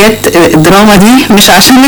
حاجات الدراما دي مش عشان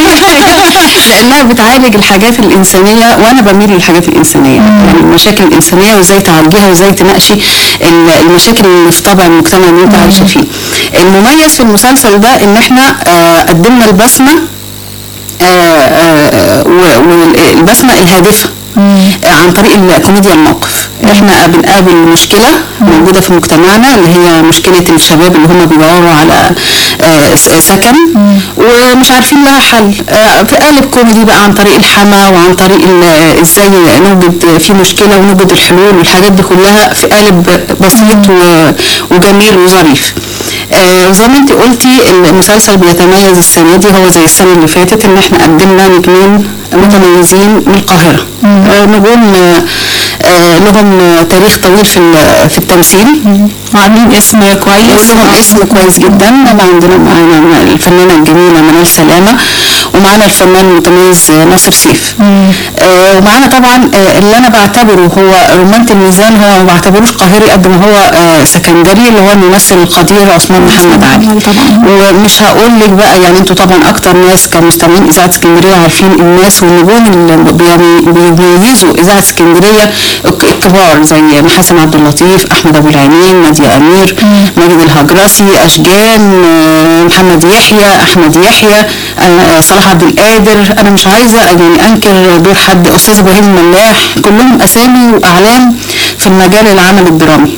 لانها بتعالج الحاجات الانسانيه وانا بميل للحاجات الانسانيه يعني المشاكل الانسانيه وازاي تعالجيها وازاي تناقشي ال- المشاكل اللي في طبع المجتمع اللي انت عايشه فيه المميز في المسلسل ده ان احنا آه، قدمنا البسمه آه، آه، و- والبسمه الهادفه آه، عن طريق الكوميديا الموقف احنا بنقابل مشكله موجوده في مجتمعنا اللي هي مشكله الشباب اللي هم بيدوروا على آه، س- سكن ومش عارفين لها حل آه، في قالب كوميدي بقى عن طريق الحما وعن طريق ال- آه، ازاي نوجد في مشكله ونوجد الحلول والحاجات دي كلها في قالب بسيط و- وجميل وظريف آه، وزي ما انت قلتي المسلسل بيتميز السنه دي هو زي السنه اللي فاتت ان احنا قدمنا نجمين متميزين من القاهره آه، نجوم آه، آه، لهم آه، تاريخ طويل في ال- في التمثيل وعاملين اسم كويس لهم اسم كويس جدا ما عندنا معانا الفنانه الجميله منال سلامه ومعانا الفنان المتميز ناصر سيف آه ومعانا طبعا آه اللي انا بعتبره هو رمانة الميزان هو ما بعتبروش قاهري قد ما هو آه سكندري اللي هو الممثل القدير عثمان محمد علي طبعا. ومش هقول لك بقى يعني انتوا طبعا اكتر ناس كمستمعين اذاعه اسكندريه عارفين الناس والنجوم اللي بيمي- بيميزوا اذاعه اسكندريه الك- الكبار زي محسن عبد اللطيف احمد ابو العينين ناديه امير ماجد الهجرسي اشجان آه، محمد يحيى احمد يحيى آه، صلاح عبد القادر انا مش عايزه يعني انكر دور حد استاذ ابراهيم الملاح كلهم اسامي واعلام في المجال العمل الدرامي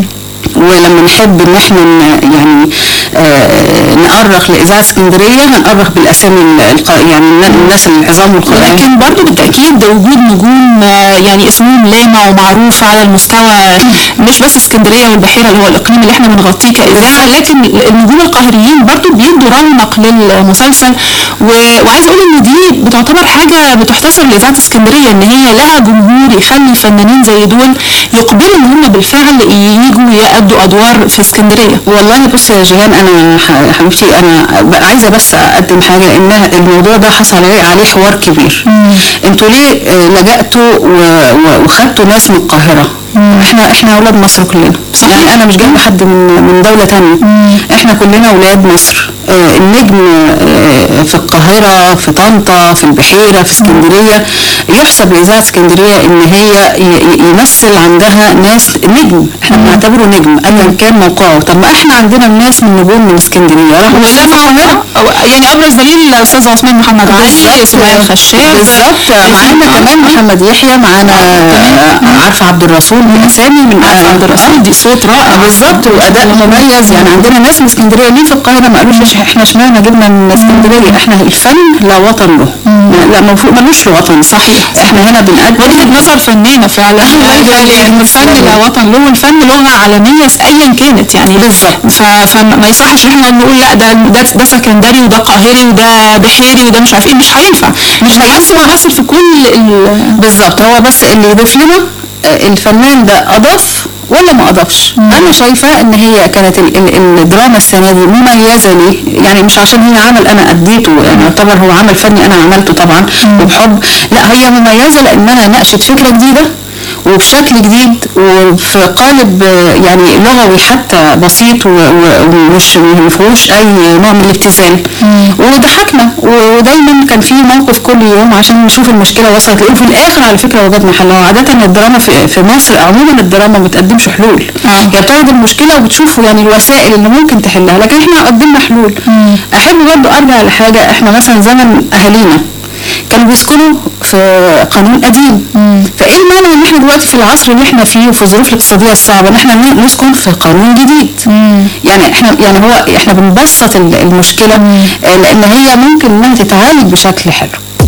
ولما نحب ان احنا ن- يعني آه، نأرخ لإذاعة اسكندرية هنأرخ بالأسامي ال- الق- يعني الن- الناس العظام والقائمين ولكن برضو بالتأكيد ده وجود نجوم آه، يعني اسمهم لامع ومعروف على المستوى مش بس اسكندرية والبحيرة اللي هو الإقليم اللي احنا بنغطيه كإذاعة لكن النجوم القاهريين برضو بيدوا رونق للمسلسل و- وعايزة أقول إن دي بتعتبر حاجة بتحتسب لإذاعة اسكندرية إن هي لها جمهور يخلي فنانين زي دول يقبلوا إن هم بالفعل ييجوا يأدوا أدوار في اسكندرية والله بص يا جيهان انا ح- حبيبتي انا ب- عايزه بس اقدم حاجه ان الموضوع ده حصل عليه عليه حوار كبير انتوا ليه آه، لجأتوا و- و- وخدتوا ناس من القاهره احنا احنا اولاد مصر كلنا صحيح. يعني انا مش جايبه حد من من دوله تانية احنا كلنا اولاد مصر آه، النجم آه، في القاهره في طنطا في البحيره في اسكندريه يحسب لاذاعه اسكندريه ان هي ي- ي- يمثل عندها ناس نجم احنا بنعتبره نجم ايا كان موقعه طب ما احنا عندنا ناس من نجوم من اسكندريه راحوا وده يشتغلوا في القاهره أو- يعني ابرز دليل الاستاذ عثمان محمد علي سمية الخشاب بالظبط معانا كمان محمد يحيى معانا آه، عارفه عبد الرسول دي اسامي من عارفة عبد الرسول دي صوت رائع بالظبط واداء مميز يعني عندنا ناس من اسكندريه ليه في القاهره ما قالوش إيش احنا اشمعنى جبنا من اسكندريه احنا الفن لا وطن له لا المفروض ملوش له وطن صحيح. احنا هنا بنقدم وجهة نظر فنانة فعلا يعني إن الفن لا وطن له والفن لغة عالمية ايا كانت يعني بالظبط. ف- فما يصحش ان احنا نقول لا ده ده ده سكندري وده قاهري وده بحيري وده مش عارف ايه مش هينفع مش بيمثل بيمثل في كل ال- بالظبط هو بس اللي يضيف لنا آه، الفنان ده اضاف ولا ما اضافش انا شايفه ان هي كانت ال ال الدراما السنه دي مميزه ليه يعني مش عشان هي عمل انا اديته يعني يعتبر هو عمل فني انا عملته طبعا وبحب لا هي مميزه لانها ناقشت فكره جديده وبشكل جديد وفي قالب آه، يعني لغوي حتى بسيط و- و- ومش ما فيهوش اي نوع من الابتذال وضحكنا ودايما كان في موقف كل يوم عشان نشوف المشكله وصلت لايه وفي الاخر على فكره وجدنا حلها عاده الدراما في, في مصر عموما الدراما ما بتقدمش حلول هي بتعرض المشكله وبتشوف يعني الوسائل اللي ممكن تحلها لكن احنا قدمنا حلول احب برضه ارجع لحاجه احنا مثلا زمن اهالينا كانوا بيسكنوا في قانون قديم فايه المانع ان احنا دلوقتي في العصر اللي احنا فيه وفي الظروف الاقتصاديه الصعبه ان احنا ن- نسكن في قانون جديد يعني احنا يعني هو احنا بنبسط ال- المشكله آه، لان هي ممكن انها تتعالج بشكل حلو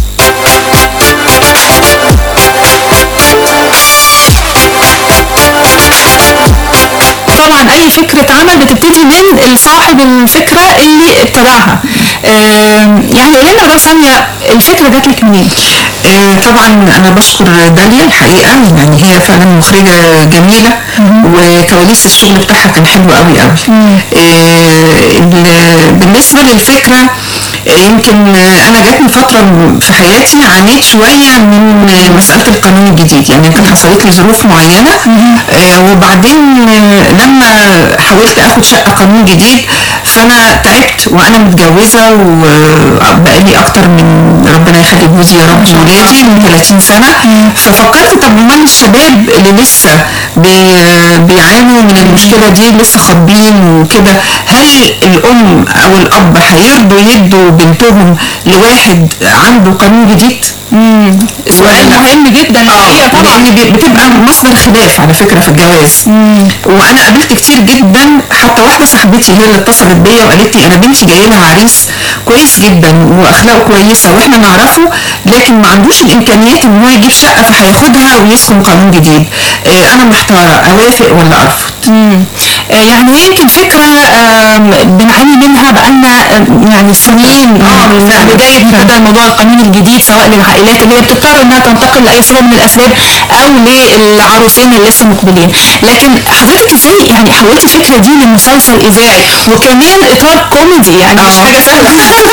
طبعا اي فكرة عمل بتبتدي من صاحب الفكرة اللي ابتدعها آم، يعني قولي لنا بقى سامية الفكرة جات لك منين؟ آه، طبعا انا بشكر داليا الحقيقه يعني هي فعلا مخرجه جميله وكواليس الشغل بتاعها كان حلو قوي قوي آه، ال- بالنسبه للفكره يمكن انا جاتني فتره في حياتي عانيت شويه من مساله القانون الجديد يعني كانت حصلت لي ظروف معينه آه، وبعدين آه، لما حاولت اخد شقه قانون جديد فانا تعبت وانا متجوزه وبقالي اكتر من ربنا يخلي جوزي يا رب ولادي من 30 سنه ففكرت طب امال الشباب اللي لسه بي- بيعانوا من المشكله دي لسه خاطبين وكده هل الام او الاب هيرضوا يدوا بنتهم لواحد عنده قانون جديد؟ سؤال مهم جدا الحقيقه طبعا لان بي- بتبقى مصدر خلاف على فكره في الجواز وانا قابلت كتير جدا حتى واحده صاحبتي هي اللي اتصلت بيا وقالت لي انا بنتي جاي لها عريس كويس جدا واخلاقه كويسه واحنا نعرفه لكن ما عندوش الامكانيات ان هو يجيب شقه فهياخدها ويسكن قانون جديد آه، انا محتاره اوافق ولا ارفض آه، يعني هي يمكن فكرة آم، بنعاني منها بقالنا آم، يعني سنين اه من بداية كده الموضوع القانون الجديد سواء للعائلات اللي هي بتضطر انها تنتقل لأي سبب من الأسباب أو للعروسين اللي لسه مقبلين لكن حضرتك ازاي يعني حولتي الفكرة دي لمسلسل إذاعي وكمان إطار كوميدي يعني مش آه. حاجة سهلة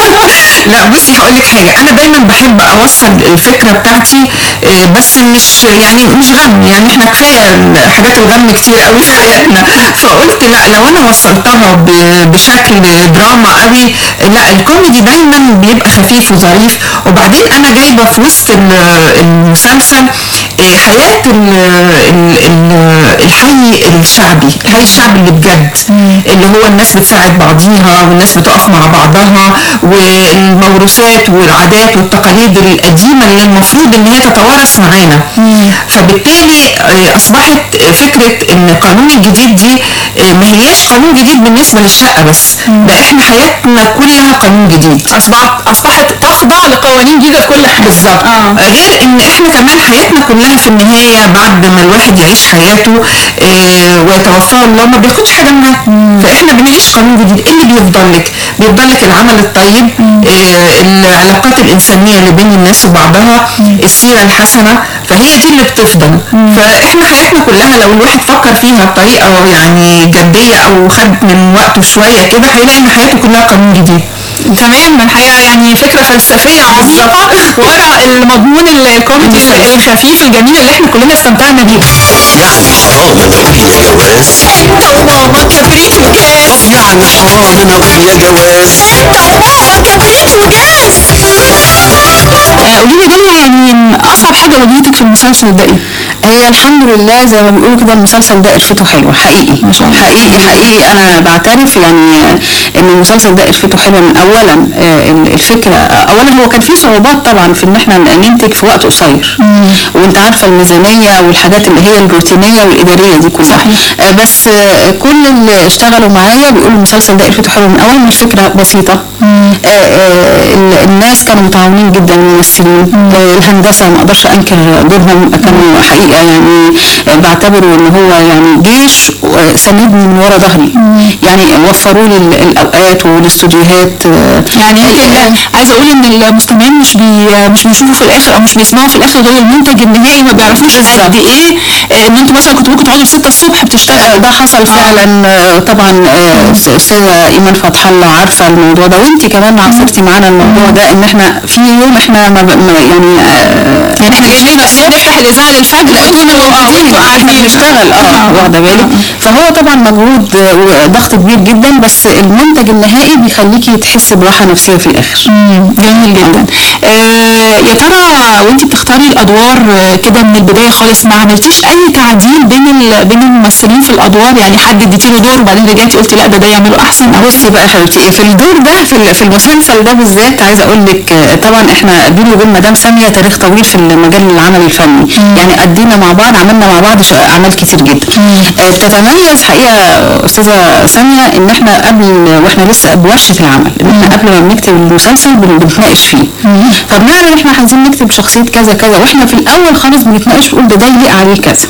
لا بصي هقول لك حاجه انا دايما بحب اوصل الفكره بتاعتي آه، بس مش يعني مش غم يعني احنا كفايه حاجات الغم كتير قوي في حياتنا فقلت لا لو انا وصلتها ب- بشكل دراما قوي لا الكوميدي دايما بيبقى خفيف وظريف وبعدين انا جايبه في وسط ال- المسلسل آه، حياه ال- ال- ال- الحي الشعبي الحي الشعبي اللي بجد اللي هو الناس بتساعد بعضيها والناس بتقف مع بعضها والموروثات والعادات والتقاليد القديمة اللي المفروض ان هي تتوارث معانا فبالتالي آه، اصبحت فكرة ان القانون الجديد دي آه، ما هياش قانون جديد بالنسبة للشقة بس ده احنا حياتنا كلها قانون جديد أصبحت أصبحت تخضع لقوانين جديدة في كل حاجة بالظبط آه. غير ان احنا كمان حياتنا كلها في النهايه بعد ما الواحد يعيش حياته آه ويتوفاه الله ما بياخدش حاجه معاه فاحنا بنعيش قانون جديد ايه اللي بيفضل لك؟ بيفضل لك العمل الطيب آه العلاقات الانسانيه اللي بين الناس وبعضها السيره الحسنه فهي دي اللي بتفضل فاحنا حياتنا كلها لو الواحد فكر فيها بطريقه يعني جديه او خد من وقته شويه كده هيلاقي ان حياته كلها قانون جديد تمام الحقيقه يعني فكره فلسفيه عميقه ورا المضمون الكوميدي الخفيف الجميل اللي احنا كلنا استمتعنا بيه يعني حرام نغني يا جواز وماما كبريت وجاز يعني حرام نغني يا جواز وماما كبريت وجاز قولي لي داليا يعني اصعب حاجه واجهتك في المسلسل ده ايه؟ هي الحمد لله زي ما بيقولوا كده المسلسل ده قرفته حلوه حقيقي حقيقي حقيقي انا بعترف يعني ان المسلسل ده قرفته حلوه من اولا آه، الفكره اولا هو كان فيه صعوبات طبعا في ان احنا ننتج في وقت قصير وانت عارفه الميزانيه والحاجات اللي هي الروتينيه والاداريه دي كلها صحيح. آه، بس آه، كل اللي اشتغلوا معايا بيقولوا المسلسل ده قرفته حلوه من اول ما الفكره بسيطه آه، آه، ال- الناس كانوا متعاونين جدا الممثلين آه، الهندسه ما اقدرش انكر دورهم كانوا حقيقه يعني آه، بعتبره ان هو يعني جيش آه، ساندني من ورا ظهري يعني وفروا لي ال- الاوقات والاستوديوهات آه، يعني يمكن عايزه اقول ان المستمعين مش بي مش بيشوفوا في الاخر او مش بيسمعوا في الاخر غير المنتج النهائي ما بيعرفوش قد ايه آه، ان انتوا مثلا كنتوا ممكن تقعدوا 6 الصبح بتشتغلوا ده حصل فعلا آه، طبعا آه، استاذه ايمان فتح الله عارفه الموضوع ده وانت كمان عاصرتي معانا الموضوع ده ان احنا في يوم احنا ما ب- ما يعني آه، يعني احنا جايين نفسنا نفتح الاذاعه للفجر وانتوا موجودين احنا بنشتغل اه واخده بالك فهو طبعا مجهود آه، وضغط كبير جدا بس المنتج النهائي بيخليكي تحسي براحه نفسيه في الاخر جميل جدا آه يا ترى وانت بتختاري الادوار آه، كده من البدايه خالص ما عملتيش اي تعديل بين ال- بين الممثلين في الادوار يعني حد اديتي له دور وبعدين رجعتي قلتي لا ده ده يعمله احسن او بصي بقى يا حبيبتي في الدور ده في ال- في المسلسل ده بالذات عايزه اقول لك آه، طبعا احنا بيني وبين مدام ساميه تاريخ طويل في المجال العمل الفني يعني قدينا مع بعض عملنا مع بعض ش- اعمال كتير جدا آه، بتتميز حقيقه استاذه ساميه ان احنا قبل واحنا لسه بورشه العمل ان احنا قبل ما بنكتب المسلسل بن- بنتناقش فيه فبنعرف احنا عايزين نكتب شخصيه كذا كذا واحنا في الاول خالص بنتناقش نقول ده ده يليق عليه كذا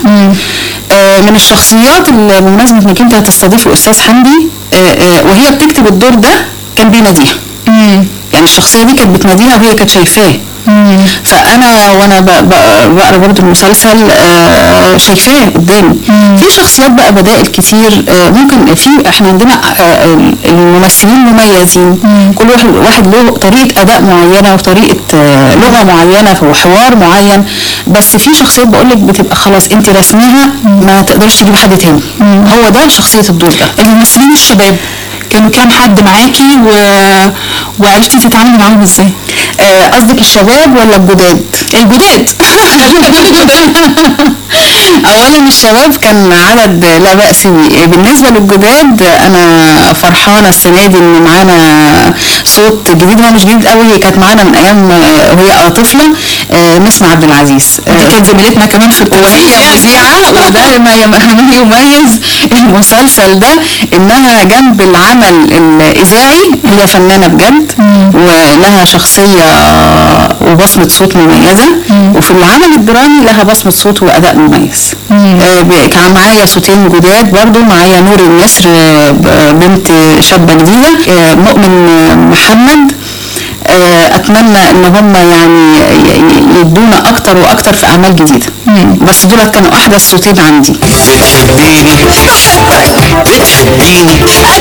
آه، من الشخصيات اللي بمناسبه انك انت هتستضيفي استاذ حمدي آه، آه، وهي بتكتب الدور ده كان بيناديها يعني الشخصيه دي كانت بتناديها وهي كانت شايفاه فانا وانا ب- ب- بقرا برضو المسلسل آه، شايفاه قدامي في شخصيات بقى بدائل كتير آه، ممكن في احنا عندنا آه، الممثلين مميزين كل واحد واحد له طريقه اداء معينه وطريقه آه، لغه معينه وحوار معين بس في شخصيات بقول لك بتبقى خلاص انت رسمها ما تقدرش تجيب حد تاني هو ده شخصيه الدور ده الممثلين الشباب كانوا كام حد معاكي و... وعرفتي تتعاملي معاهم ازاي؟ آه، قصدك الشباب ولا الجداد؟ الجداد اولا الشباب كان عدد لا باس به بالنسبه للجداد انا فرحانه السنه دي ان معانا صوت جديد هو مش جديد قوي هي كانت معانا من ايام آه، وهي طفله آه، نسمة عبد العزيز دي كانت زميلتنا كمان في وهي مذيعة وده ما يم- ما يميز المسلسل ده انها جنب العمل الاذاعي هي فنانة بجد ولها شخصية وبصمة صوت مميزة وفي العمل الدرامي لها بصمة صوت واداء مميز آه، ب- كان معايا صوتين جداد برضو معايا نور النسر آه، ب- بنت شابة جديدة آه، مؤمن آه، محمد آه، اتمنى ان هم يعني ي- ي- يدونا اكتر واكتر في اعمال جديده بس دول كانوا احدث صوتين عندي بتحبيني بتحبيني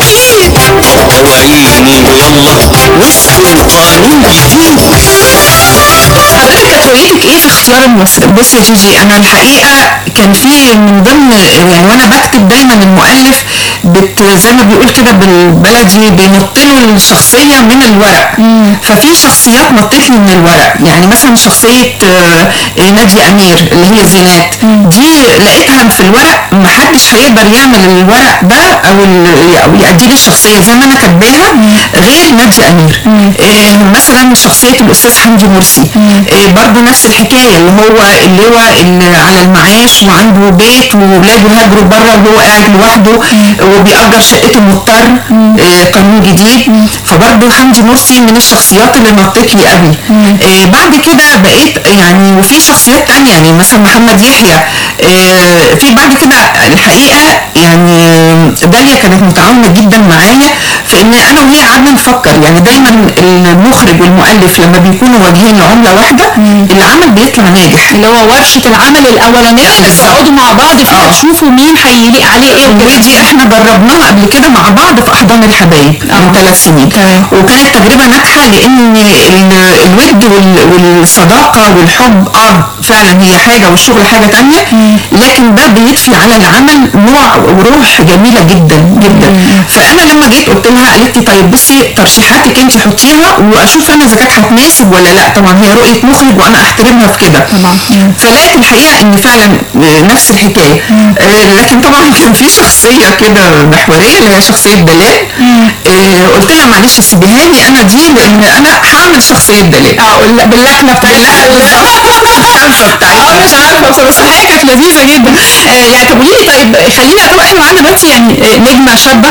اوعيني ويلا واسمي قانون جديد حضرتك كانت رؤيتك ايه في اختيار الممثل؟ بصي يا جيجي انا الحقيقه كان في من ضمن يعني وانا بكتب دايما المؤلف بت زي ما بيقول كده بالبلدي بينط له الشخصيه من الورق ففي شخصيات نطت لي من الورق يعني مثلا شخصيه آه، ناديه امير اللي هي زينات دي لقيتها في الورق ما حدش هيقدر يعمل الورق ده او ال- او يأدي لي الشخصيه زي ما انا كاتباها غير ناديه امير آه، مثلا شخصيه الاستاذ حمدي مرسي آه، برضو نفس الحكايه اللي هو اللي هو اللي على المعاش وعنده بيت وولاده هاجروا بره وهو قاعد لوحده وبيأجر شقته مضطر آه، قانون جديد فبرضو حمدي مرسي من الشخصيات اللي نطت لي قوي آه، بعد كده بقيت يعني وفي شخصيات تانية يعني مثلا محمد يحيى آه، في بعد كده الحقيقه يعني داليا كانت متعاونه جدا معايا في ان انا وهي قعدنا نفكر يعني دايما المخرج والمؤلف لما بيكونوا واجهين لعمله واحده العمل بيطلع ناجح اللي هو ورشة العمل الأولانية اللي بتقعدوا مع بعض فيها تشوفوا مين هيليق عليه ايه وكده ودي احنا جربناها قبل كده مع بعض في احضان الحبايب من ثلاث سنين تمام. وكانت تجربه ناجحه لان ال- الود وال- والصداقه والحب اه فعلا هي حاجه والشغل حاجه تانية لكن ده بيضفي على العمل نوع وروح جميله جدا جدا فانا لما جيت قلت لها قالت لي طيب بصي ترشيحاتك انت حطيها واشوف انا اذا كانت هتناسب ولا لا طبعا هي رؤيه مخرج وانا احترمها في كده طبعا. فلقيت الحقيقه ان فعلا آه، نفس الحكايه آه، لكن طبعا كان في شخصيه كده محوريه اللي هي شخصيه دلال آه، قلت لها معلش سيبيها لي انا دي لان انا هعمل شخصيه دلال اه لا، باللكنة بتاعتها الخلفه بتاعتها اه مش عارفه بصراحه بس الحقيقه كانت لذيذه جدا آه يعني طب قولي لي طيب خلينا هو احنا معانا دلوقتي يعني آه، نجمه شابه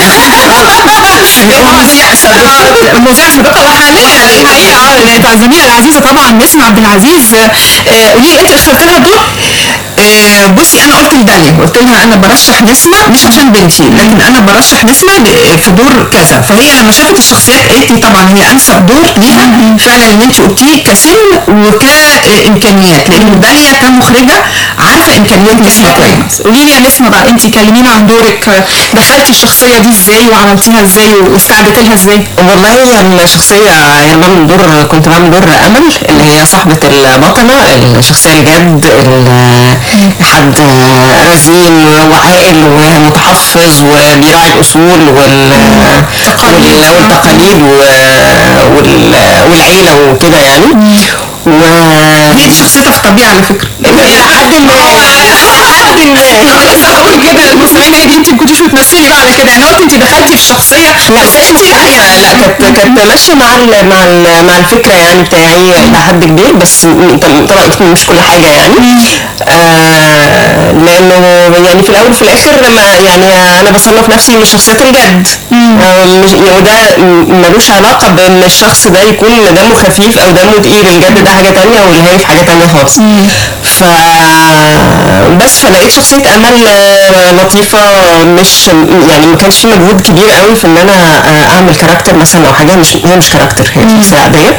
مذيعة سابقة. مذيعه سابقه وحاليا الحقيقه اه بتاع الزميله العزيزه طبعا نسمة عبد العزيز آه، آه، قولي لي انت اخترت لها دور آه، بصي انا قلت لداليا قلت لها انا برشح نسمه مش عشان بنتي لكن انا برشح نسمه ل- في دور كذا فهي لما شافت الشخصيات قالت لي طبعا هي انسب دور ليها فعلا اللي انت قلتيه كسن وكامكانيات لان داليا كمخرجه عارفه امكانيات نسمه كويس قولي لي يا نسمة بقى انت كلمينا عن دورك آه، دخلتي الشخصيه دي ازاي وعملتيها ازاي واستعدت لها ازاي والله هي الشخصية يعني بعمل دور كنت بعمل دور أمل اللي هي صاحبة البطلة الشخصية الجد ال- حد رزين وعاقل ومتحفظ وبيراعي الأصول وال وال- والتقاليد و- وال- والعيلة وكده يعني و هي دي شخصيتها في الطبيعه على فكره لحد ما لحد ما انا لسه هقول كده للمستمعين هي دي انت ما كنتيش بتمثلي بقى على كده يعني قلت انت دخلتي في شخصيه لا شخصية لا كانت كانت ماشية مع ال مع ال مع الفكرة يعني بتاعي إلى حد كبير بس م- طب- طبعا أكيد مش كل حاجة يعني آه لأنه يعني في الأول وفي الآخر لما يعني أنا بصنف نفسي من الشخصيات الجد آه مش وده م- ملوش علاقة بإن الشخص ده يكون دمه خفيف أو دمه تقيل الجد ده حاجة تانية والهايف حاجة تانية خالص ف بس فلقيت شخصية أمل آه، لطيفة مش يعني ما كانش في مجهود كبير قوي في إن أنا آه، أعمل كاركتر مثلا أو حاجة مش هي مش كاركتر هي شخصية عادية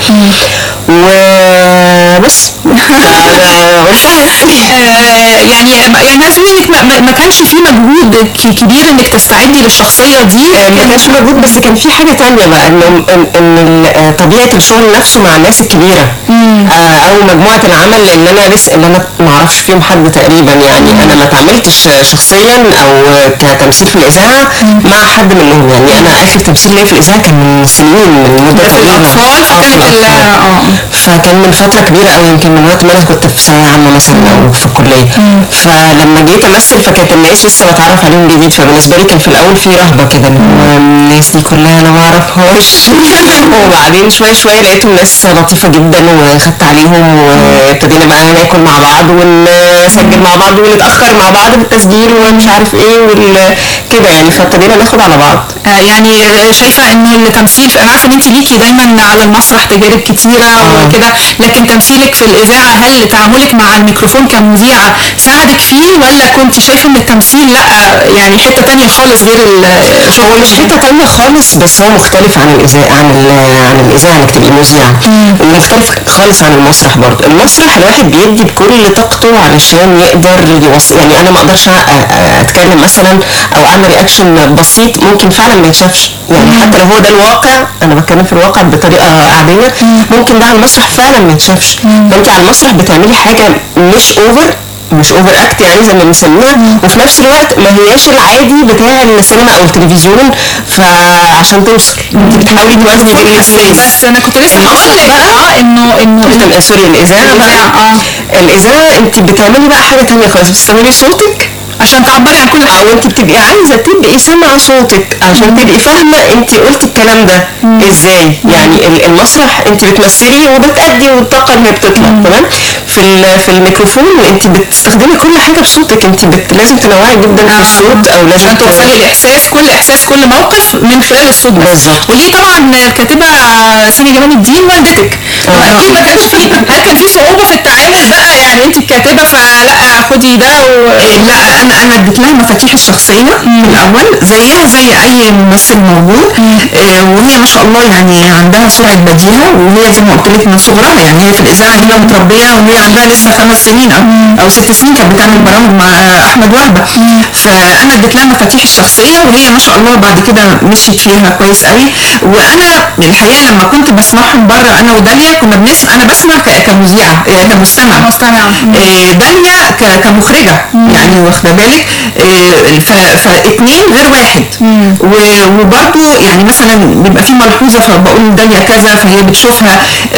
وبس آه، يعني يعني عايز اقول لك ما, ما- ما كانش في مجهود ك- كبير انك تستعدي للشخصيه دي ما كانش مجهود بس كان في حاجه تانية بقى ان ان, إن ال- آه، طبيعه الشغل نفسه مع الناس الكبيره آه، او مجموعه العمل لان انا لسه اللي انا ما اعرفش فيهم حد تقريبا يعني انا ما اتعاملتش شخصيا او كتمثيل في الاذاعه مع حد منهم يعني انا اخر تمثيل ليا في الاذاعه كان من سنين من مده في طويله الأطفال، آه، في فكانت ال- الأطفال. آه. فكان من فتره كبيره قوي يمكن من وقت ما انا كنت في ثانويه عامه مثلا او في الكليه فلما جيت امثل فكانت الناس لسه بتعرف عليهم جديد فبالنسبه لي كان في الاول في رهبه كده اللي هو الناس دي كلها انا ما اعرفهاش وبعدين شويه شويه لقيتهم ناس لطيفه جدا وخدت عليهم وابتدينا بقى ناكل مع بعض ونسجل مع بعض ونتاخر مع بعض في التسجيل ومش عارف ايه وال- كده يعني فابتدينا ناخد على بعض آه، يعني آه، شايفه انه التمثيل انا عارفه ان انت ليكي دايما على المسرح تجارب كتيره وكده لكن تمثيلك في الاذاعه هل تعاملك مع الميكروفون كمذيعه ساعدك فيه ولا كنت شايفه ان التمثيل لا يعني حته تانية خالص غير الشغل هو مش حته تانية خالص بس هو مختلف عن الاذاعه عن ال- عن الاذاعه انك تبقي مذيعه مختلف خالص عن المسرح برضه المسرح الواحد بيدي بكل طاقته علشان يقدر يوصل يعني انا ما اقدرش أ- أ- اتكلم مثلا او اعمل رياكشن بسيط ممكن فعلا ما يتشافش يعني حتى لو هو ده الواقع انا بتكلم في الواقع بطريقه عاديه ممكن ده على المسرح فعلا ما يتشافش فانت على المسرح بتعملي حاجه مش اوفر مش اوفر اكت يعني زي ما بنسميها وفي نفس الوقت ما هياش العادي بتاع السينما او التلفزيون فعشان توصل انت بتحاولي توازني بين الاحساس بس انا كنت لسه هقول لك بقى انه انه ال- سوري الاذاعه بقى الإذاعة، الاذاعه انت بتعملي بقى حاجه تانية خالص بتستعملي صوتك عشان تعبري عن كل حاجه او انت بتبقي عايزه تبقي سامعه صوتك عشان تبقي فاهمه انت قلتي الكلام ده ازاي يعني ال- المسرح انت بتمثلي وبتأدي والطاقه اللي بتطلع تمام في ال- في الميكروفون انت بتستخدمي كل حاجه بصوتك انت بت لازم تنوعي جدا في الصوت او لازم عشان توصلي تنوعي- الاحساس كل احساس كل موقف من خلال الصوت بس بالظبط. ودي طبعا الكاتبه سامي جمال الدين والدتك واكيد ما كانش في هل كان في صعوبه في التعامل بقى يعني انت الكاتبه فلا خدي ده و... لا انا انا اديت لها مفاتيح الشخصيه في الاول زيها زي اي ممثل موجود آه وهي ما شاء الله يعني عندها سرعه بديهه وهي زي ما قلت لك من صغرها يعني هي في الاذاعه هي متربيه وهي عندها لسه خمس سنين او, أو ست سنين كانت بتعمل برامج مع آه، احمد وهبه فانا اديت لها مفاتيح الشخصيه وهي ما شاء الله بعد كده مشيت فيها كويس قوي وانا الحقيقه لما كنت بسمعهم بره انا وداليا كنا بنسمع انا بسمع ك- كمذيعه آه، كمستمع مستمعة. آه، داليا ك- كمخرجه يعني واخده بالك آه، ف- فاتنين غير واحد و- وبرضو يعني مثلا بيبقى في ملحوظه فبقول لداليا كذا فهي بتشوفها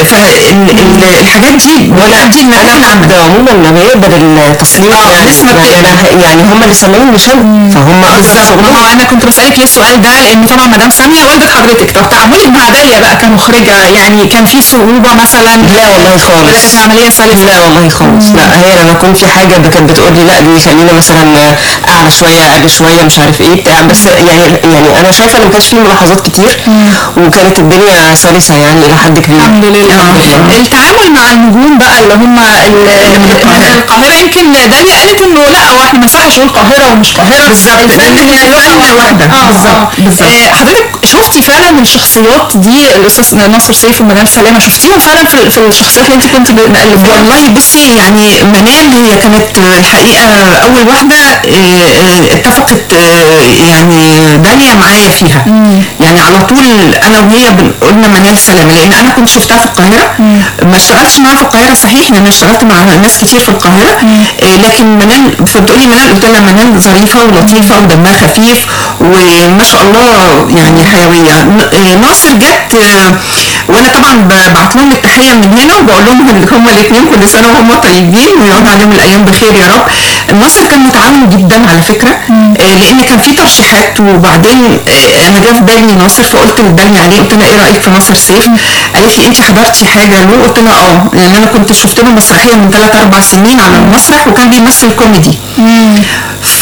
فالحاجات دي بتأدي لنجاح العمل ده عموما لما يقدر التصليح آه، يعني لسه يعني, بتقدر. أنا يعني هم اللي سامعين مش أنا. فهم اقدر ما شغلهم هو انا كنت بسالك ليه السؤال ده لان طبعا مدام ساميه والده حضرتك طب تعاملك مع داليا بقى كمخرجه يعني كان في صعوبه مثلا لا والله خالص ولا كانت العمليه سلسه لا والله خالص لا هي لما يكون في حاجه كانت بتقول لي لا دي خلينا مثلا اعلى شويه اقل شويه مش عارف ايه بتاع بس يعني يعني انا شايفه ان ما كانش فيه ملاحظات كتير وكانت الدنيا سلسه يعني الى حد كبير الحمد لله التعامل مع النجوم بقى اللي هم ال- القاهره يمكن داليا قالت انه لا هو احنا ما ينفعش نقول قاهره ومش قاهره بالظبط، الفن لأن هي لغه الفن واحده واحدة. آه، بالظبط، آه. بالظبط. آه، حضرتك شفتي فعلا الشخصيات دي الاستاذ ناصر سيف ومدام سلامه شفتيهم فعلا في في الشخصيات اللي انت كنت مألفاها والله بصي يعني منال هي كانت الحقيقة أول واحدة آه، آه، اتفقت آه، يعني داليا معايا فيها يعني على طول أنا وهي بن- قلنا منال سلامة لأن أنا كنت شفتها في القاهرة ما اشتغلتش معاها في القاهرة صحيح لأن أنا اشتغلت مع ناس كتير في القاهرة آه، لكن منال فبتقولي منال قلت لها منال ظريفة ولطيفة ودمها خفيف وما شاء الله يعني حيوية ن- آه، ناصر جت آه، وانا طبعا ببعت لهم التحيه من هنا وبقول لهم ان هما الاثنين كل سنه وهم طيبين ويقعد عليهم الايام بخير يا رب ناصر كان متعاون جدا على فكره آه، لان كان في ترشيحات وبعدين آه، انا جه في بالي ناصر فقلت لداليا عليه قلت لها ايه رايك في ناصر سيف قالت لي انت حضرتي حاجه له قلت لها اه لان انا كنت شفت له مسرحيه من ثلاث اربع سنين على المسرح وكان بيمثل كوميدي ف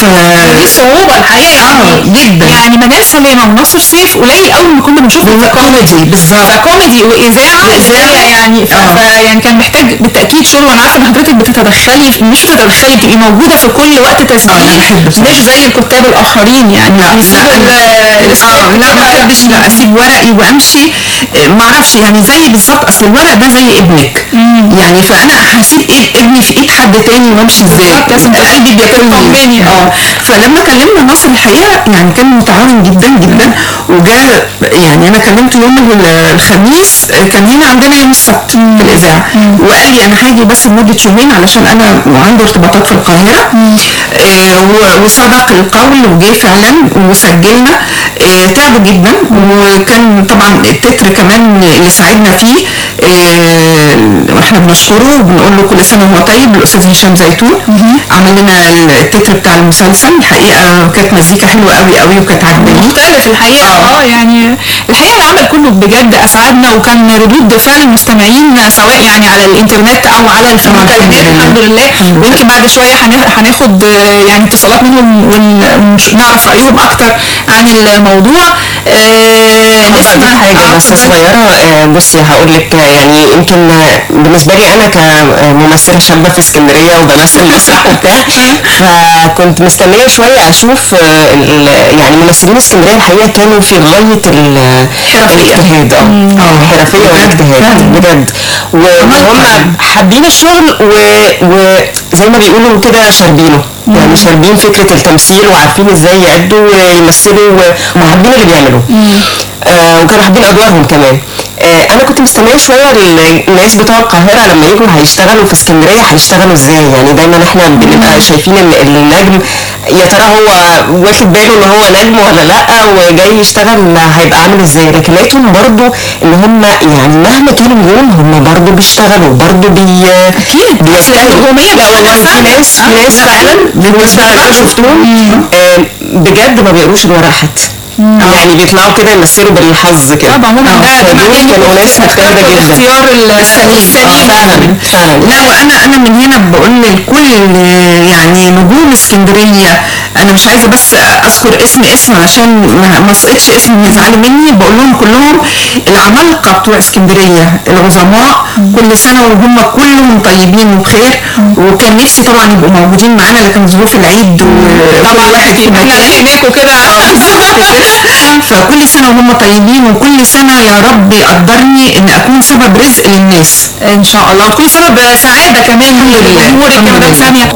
دي صعوبة الحقيقة يعني آه، جدا. يعني منال سلامة وناصر سيف قليل قوي ما كنا بنشوفهم في كوميدي بالظبط كوميدي واذاعه وإذاعة. يعني ف... آه. ف- يعني كان محتاج بالتاكيد شغل وانا عارفه ان حضرتك بتتدخلي في- مش بتتدخلي بتبقي موجوده في كل وقت تسجيل آه، بحب بصراحة. مش زي الكتاب الاخرين يعني لا بيسيبوا لا ال- السكريبت اه لا ما كده. بحبش لا اسيب ورقي وامشي آه، ما اعرفش يعني زي بالظبط اصل الورق ده زي ابنك يعني فانا هسيب إيد- ابني في ايد حد تاني وامشي ازاي بالظبط، لازم قلبي تطمني. بياكلني اه فلما كلمنا ناصر الحقيقه يعني كان متعاون جدا جدا وجاء يعني انا كلمته يوم ال- الخميس آه، كان هنا عندنا يوم السبت في الاذاعه وقال لي انا هاجي بس لمده يومين علشان انا عندي ارتباطات في القاهره آه، و- وصدق القول وجه فعلا وسجلنا آه، تعبوا جدا وكان طبعا التتر كمان اللي ساعدنا فيه آه، احنا بنشكره وبنقول له كل سنه وهو طيب الاستاذ هشام زيتون عمل لنا التتر بتاع المسلسل الحقيقه كانت مزيكا حلوه قوي قوي وكانت عجباني مختلف الحقيقه آه. اه يعني الحقيقه العمل كله بجد اسعدنا وكان ردود فعل المستمعين سواء يعني على الانترنت او على الفيديوهات الحمد لله. الحمد لله ويمكن بعد شويه هن- هناخد آه، يعني اتصالات منهم ونعرف رايهم اكتر عن الموضوع آه، نسمع نسمع حاجة آه، بس صغيرة آه، بصي هقول لك آه، يعني يمكن آه، بالنسبة لي أنا كممثلة شابة في اسكندرية وبمثل مسرح وبتاع فكنت مستنية شوية أشوف آه، ال- يعني ممثلين اسكندرية الحقيقة كانوا في غاية ال- الاجتهاد اه اه الحرفية والاجتهاد بجد وهم حابين الشغل و- وزي ما بيقولوا كده شاربينه يعني شاربين فكرة التمثيل وعارفين ازاي يعدوا ويمثلوا و- وحابين اللي بيعملوه آه وكانوا حابين ادوارهم كمان آه انا كنت مستنيه شويه ال- الناس بتوع القاهره لما يجوا هيشتغلوا في اسكندريه هيشتغلوا ازاي يعني دايما احنا بنبقى شايفين ان النجم يا ترى هو واخد باله ان هو نجم ولا لا وجاي يشتغل هيبقى عامل ازاي لكن لقيتهم برضو ان هم يعني مهما كانوا نجوم هم برضو بيشتغلوا برضو بي اكيد بيجتهدوا لا والله في ناس في ناس فعلا بالنسبه انا شفتهم آه، بجد ما بيقروش الورق حتى يعني بيطلعوا كده يمثلوا بالحظ كده طبعا هم ده ده فدول معناه كانوا ناس مجتهده جدا اختيار ال- السليم فعلا فعلا لا وانا انا من هنا بقول لكل يعني نجوم اسكندريه انا مش عايزه بس اذكر اسم اسم عشان ما ما اسقطش اسم يزعلوا مني بقول لهم كلهم العمالقه بتوع اسكندريه العظماء كل سنه وهم كلهم طيبين وبخير وكان نفسي طبعا يبقوا موجودين معانا لكن ظروف العيد وكل واحد في احنا مكان لحقناكوا كده فكل سنه وهم طيبين وكل سنه يا رب يقدرني ان اكون سبب رزق للناس ان شاء الله وتكون سبب سعاده كمان لجمهورك يا الحمد مدام لله. ساميه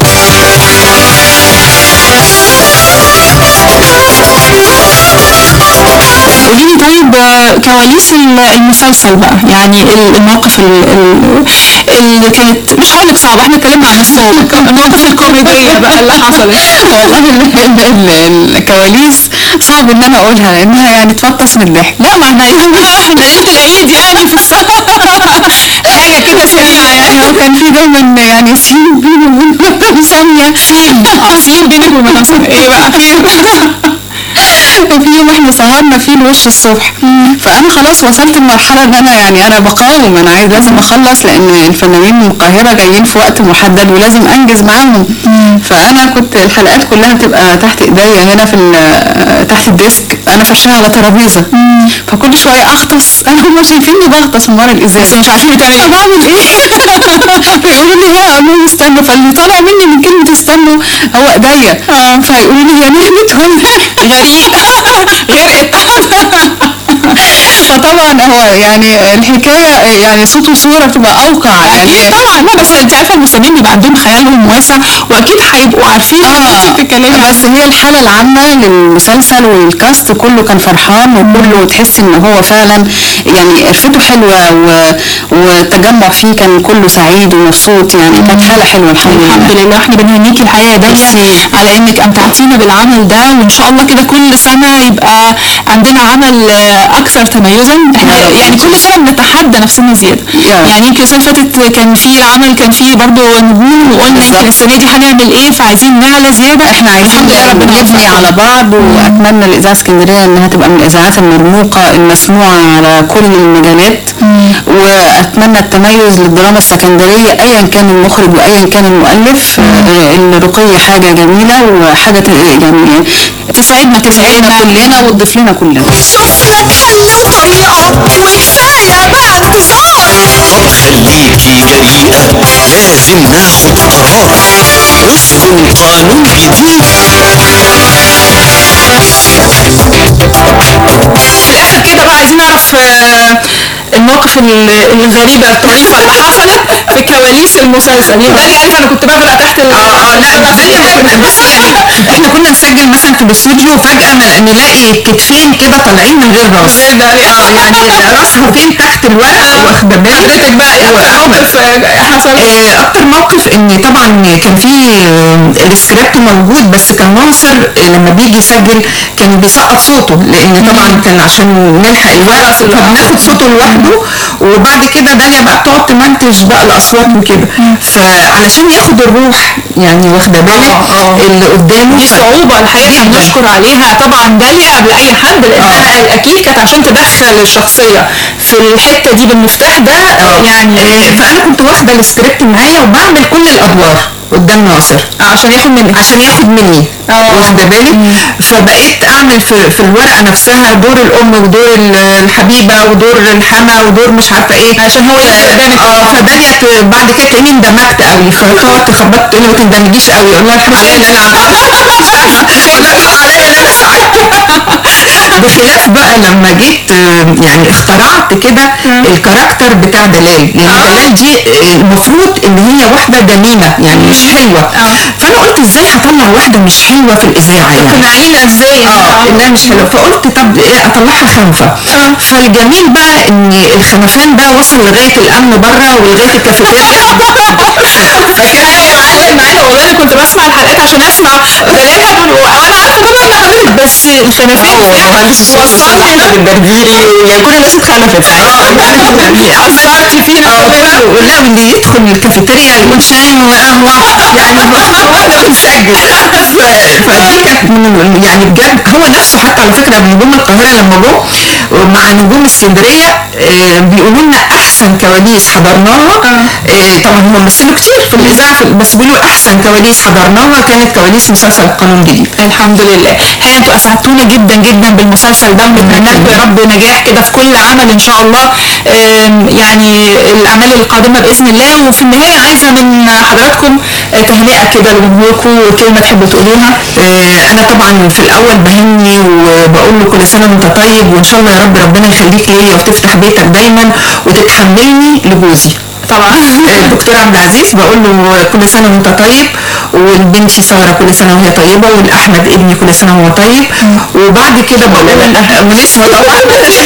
قولي لي طيب آه، كواليس ال- المسلسل بقى يعني ال- المواقف ال- ال- اللي كانت مش هقول لك صعبه احنا اتكلمنا عن الصعوبه المواقف الكوميديه بقى اللي حصلت والله ال- ال- ال- الكواليس صعب ان انا اقولها لانها يعني تفطس من الضحك لا ما احنا عايزين بقى احنا ليله العيد يعني في السنه حاجه كده سريعه يعني هو كان في دايما يعني سين بيني وبين مدام سامية سين اه سين بينك وبين نفسك ايه بقى في يوم احنا سهرنا فيه الوش الصبح فانا خلاص وصلت لمرحله ان انا يعني انا بقاوم انا عايز لازم اخلص لان الفنانين من القاهره جايين في وقت محدد ولازم انجز معاهم فانا كنت الحلقات كلها بتبقى تحت ايديا هنا في ال- تحت الديسك انا فرشاها على ترابيزه فكل شويه اغطس انا هم شايفيني بغطس من ورا الازاز مش عارفين تعملي ايه طب اعمل ايه؟ فيقولوا لي ها اقول لهم استنوا فاللي طالع مني من كلمه استنوا هو ايديا فيقولوا لي هي نهمت ولا غرقت فطبعا هو يعني الحكايه يعني صوت وصوره بتبقى اوقع يعني اكيد طبعا لا بس انت عارفه المسلمين بيبقى عندهم خيالهم واسع واكيد هيبقوا عارفين ان انت بتتكلمي عن بس هي الحالة العامة للمسلسل والكاست كله كان فرحان وكله تحس ان هو فعلا يعني قرفته حلوة و... والتجمع فيه كان كله سعيد ومبسوط يعني كانت حالة حلوة الحمد لله الحمد لله احنا بنهنيكي الحقيقه دايما على انك امتعتينا بالعمل ده وان شاء الله كده كل سنه يبقى عندنا عمل آه، اكثر تميزا احنا يعني كل سنه بنتحدى نفسنا زياده يا. يعني يمكن السنه اللي فاتت كان في العمل كان فيه برضو نجوم وقلنا يمكن السنه دي هنعمل ايه فعايزين نعلى زياده احنا عايزين الحمد لله ربنا نبني يوفقنا. على بعض واتمنى الاذاعه اسكندريه انها تبقى من الاذاعات المرموقه المسموعه على كل المجالات واتمنى التميز للدراما السكندريه ايا كان المخرج وايا كان المؤلف آه، الرقي حاجه جميله وحاجه ت- يعني تسعدنا تسعدنا كلنا وتضيف لنا كلنا شوف لك حل وطريقة وكفاية بقى انتظار خليكي جريئة لازم ناخد قرار واصدر قانون جديد في الاخر كده بقى عايزين نعرف آه، المواقف ال- الغريبه الطريفه اللي حصلت في كواليس المسلسل يبقى لي عارف انا كنت بغرق تحت ال اه لا داليا ما كنا بصي يعني احنا كنا نسجل مثلا في الاستوديو وفجأة ن- نلاقي كتفين كده طالعين من غير راس غير داليا. اه يعني راسها فين تحت الورق واخده بالك حضرتك بقى ايه اكتر موقف آه، حصل آه، اكتر موقف ان طبعا كان في آه، السكريبت موجود بس كان ناصر آه، لما بيجي يسجل كان بيسقط صوته لان طبعا كان عشان نلحق الورق فبناخد صوته لوحده وبعد كده داليا بقى بتقعد تمنتج بقى الاصوات وكده فعلشان ياخد الروح يعني واخده بالك اللي قدامه دي صعوبة الحقيقة احنا بنشكر عليها طبعا داليا قبل أي حد لأنها أكيد كانت عشان تدخل الشخصية في الحتة دي بالمفتاح ده يعني آه، فانا كنت واخده السكريبت معايا وبعمل كل الادوار قدام ناصر عشان ياخد منك عشان ياخد مني واخده بالك فبقيت اعمل في, في الورقه نفسها دور الام ودور ال- الحبيبه ودور الحما ودور مش عارفه ايه عشان هو يجي قدامك اه فداليا ت- بعد كده تلاقيني اندمجت قوي فتقعد تخبط تقول لي ما تندمجيش قوي اقول لها الحق عليا اللي انا اقول لها الحق عليا اللي انا ساعدت بخلاف بقى لما جيت آه، يعني اخترعت كده الكاركتر بتاع دلال لان دلال دي آه، المفروض ان هي واحده دميمه يعني مش حلوه فانا قلت ازاي هطلع واحده مش حلوه في الاذاعه يعني تقنعينا ازاي اه انها مش حلوه فقلت طب ايه اطلعها خنفه فالجميل بقى ان الخنفان ده وصل لغايه الامن بره ولغايه الكافيتيريا فاكر ايوه معلم معانا والله انا كنت بسمع الحلقات عشان اسمع دلالها دول وانا عارفه طبعا انها غلط بس الخنافات وصلني بالبربيري يعني كل الناس اتخلفت ساعتها اثرت فينا كلنا لا واللي يدخل الكافيتيريا يقول شاي وقهوه يعني المفروض هو اللي يسجل ف- فدي كانت من ال- يعني بجد هو نفسه حتى على فكره نجوم القاهره لما جم مع نجوم اسكندريه آه، بيقولوا لنا احسن كواليس حضرناها آه، طبعا هم مثلوا كتير في الاذاعه في- بس بيقولوا احسن كواليس حضرناها كانت كواليس مسلسل القانون الجديد الحمد لله الحقيقه انتوا اسعدتونا جدا جدا بالمسلسل ده ونتمنى لكم يا رب نجاح كده في كل عمل ان شاء الله آم، يعني الاعمال القادمه باذن الله وفي النهايه عايزه من حضراتكم آه، تهنئه كده لجمهوركم وكلمه تحبوا تقولوها آه، انا طبعا في الاول بهني وبقول له كل سنه وانت طيب وان شاء الله يا رب ربنا يخليك ليا وتفتح بيتك دايما وتتحملني لجوزي طبعا الدكتور عبد العزيز بقول له كل سنه وانت طيب ولبنتي ساره كل سنه وهي طيبه ولاحمد ابني كل سنه وهو طيب وبعد كده بقول له ولسه طبعا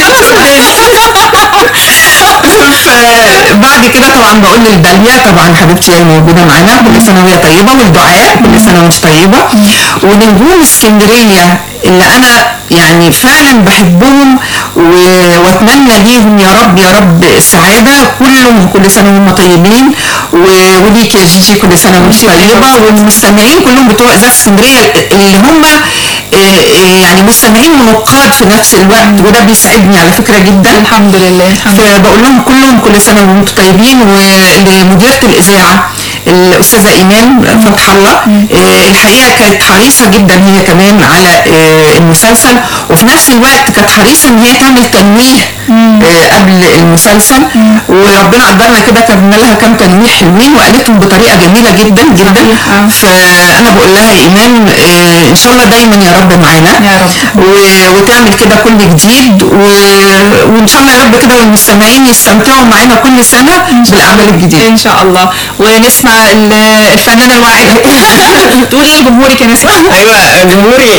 فبعد كده طبعا بقول لداليا طبعا حبيبتي هي موجوده معانا كل سنه وهي طيبه والدعاء كل سنه وانت طيبه ونجوم اسكندريه اللي انا يعني فعلا بحبهم و- واتمنى ليهم يا رب يا رب السعاده كلهم كل سنه وهم طيبين و- وليك يا جيجي كل سنه وانت طيبه والمستمعين كلهم بتوع اذاعه اسكندريه اللي هم آه، آه، يعني مستمعين ونقاد في نفس الوقت وده بيسعدني على فكره جدا الحمد لله فبقول لهم كلهم كل سنه وانتم طيبين ولمديره الاذاعه الاستاذه ايمان فتح الله آه، الحقيقه كانت حريصه جدا هي كمان على آه، المسلسل وفي نفس الوقت كانت حريصه ان هي تعمل تنويه آه، قبل المسلسل وربنا قدرنا كده كتبنا لها كام تنويه حلوين وقالتهم بطريقه جميله جدا جدا فانا بقول لها يا ايمان آه، ان شاء الله دايما يا رب معانا يا رب. و- وتعمل كده كل جديد و... وان شاء الله يا رب كده والمستمعين يستمتعوا معانا كل سنه بالاعمال الجديده ان شاء الله ونسمع ال- الفنانه الواعده تقول ايه لجمهورك يا نسمع ايوه جمهوري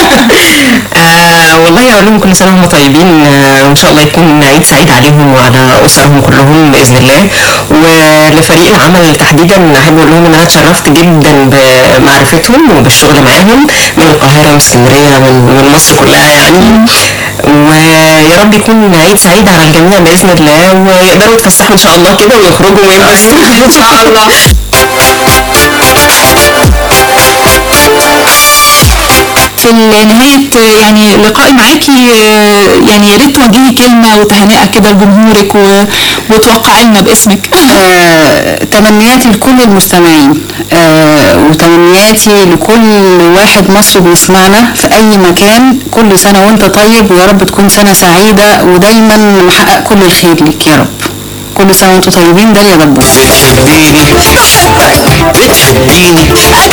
آه والله اقول لهم كل سنه وهم طيبين آه وان شاء الله يكون عيد سعيد عليهم وعلى اسرهم كلهم باذن الله ولفريق العمل تحديدا احب اقول لهم ان انا اتشرفت جدا بمعرفتهم وبالشغل معاهم من القاهره من اسكندريه من, من مصر كلها يعني ويا رب يكون عيد سعيد على الجميع باذن الله ويقدروا يتفسحوا ان شاء الله كده ويخرجوا وينبسطوا ان شاء الله في نهاية آه، يعني لقائي معاكي آه، يعني يا ريت توجهي كلمة وتهنئة كده لجمهورك و- وتوقعي لنا باسمك آه، تمنياتي لكل المستمعين آه، وتمنياتي لكل واحد مصري بيسمعنا في اي مكان كل سنه وانت طيب ويا رب تكون سنه سعيده ودايما محقق كل الخير ليك يا رب كل سنه وانتم طيبين ده يا دبور بتحبيني بتحبيني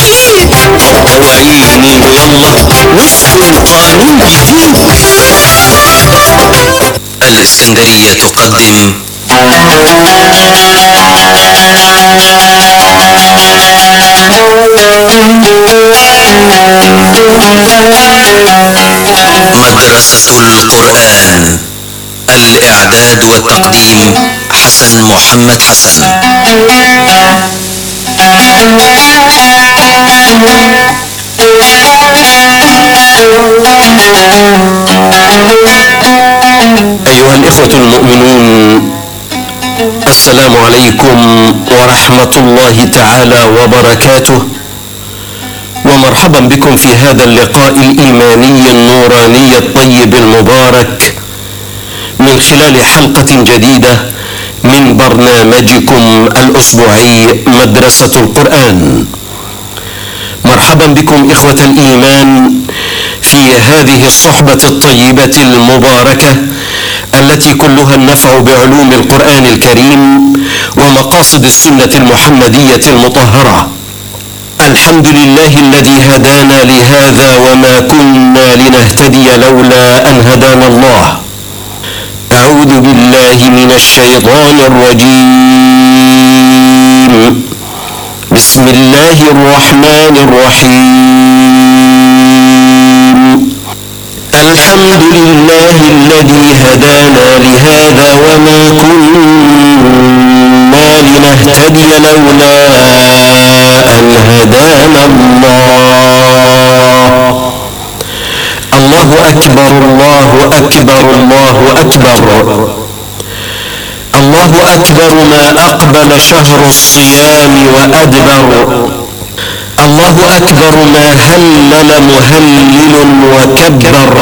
توعيني ويلا وفق القانون بيفيد الإسكندرية تقدم مدرسة القرآن الإعداد والتقديم حسن محمد حسن أيها الإخوة المؤمنون السلام عليكم ورحمة الله تعالى وبركاته ومرحبا بكم في هذا اللقاء الإيماني النوراني الطيب المبارك من خلال حلقة جديدة من برنامجكم الأسبوعي مدرسة القرآن مرحبا بكم إخوة الإيمان في هذه الصحبة الطيبة المباركة التي كلها النفع بعلوم القرآن الكريم ومقاصد السنة المحمدية المطهرة الحمد لله الذي هدانا لهذا وما كنا لنهتدي لولا أن هدانا الله أعوذ بالله من الشيطان الرجيم بسم الله الرحمن الرحيم الحمد لله الذي هدانا لهذا وما كنا لنهتدي لولا أن هدانا الله الله أكبر الله أكبر الله أكبر الله أكبر ما أقبل شهر الصيام وأدبر الله أكبر ما هلل مهلل وكبر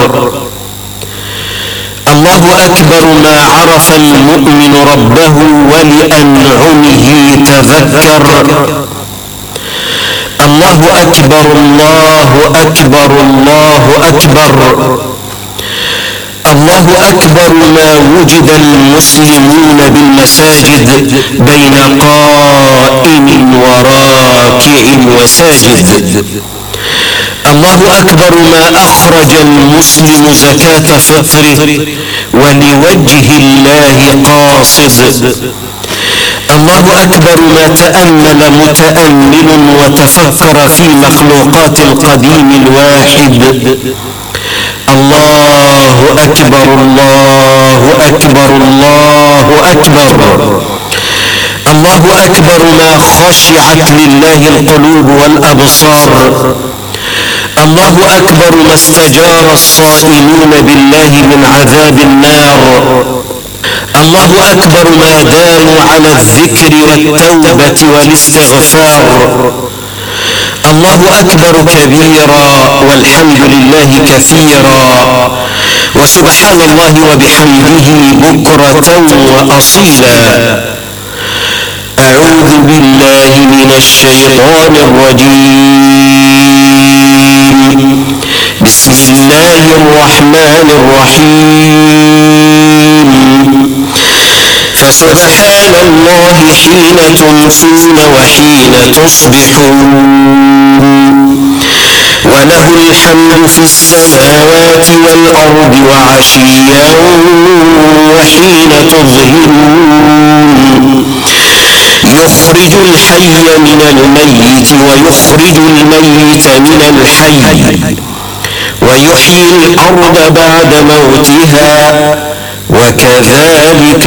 الله أكبر ما عرف المؤمن ربه ولأنعمه تذكر الله أكبر الله أكبر الله أكبر الله أكبر ما وجد المسلمون بالمساجد بين قائم وراكع وساجد الله أكبر ما أخرج المسلم زكاة فطره ولوجه الله قاصد الله أكبر ما تأمل متأمل وتفكر في مخلوقات القديم الواحد الله أكبر الله أكبر الله أكبر الله أكبر ما خشعت لله القلوب والأبصار الله أكبر ما استجار الصائمون بالله من عذاب النار الله أكبر ما داموا على الذكر والتوبة والاستغفار الله أكبر كبيرا والحمد لله كثيرا وسبحان الله وبحمده بكرة وأصيلا أعوذ بالله من الشيطان الرجيم بسم الله الرحمن الرحيم فسبحان الله حين تمسون وحين تصبحون وله الحمد في السماوات والأرض وعشيا وحين تظهرون يخرج الحي من الميت ويخرج الميت من الحي ويحيي الأرض بعد موتها وكذلك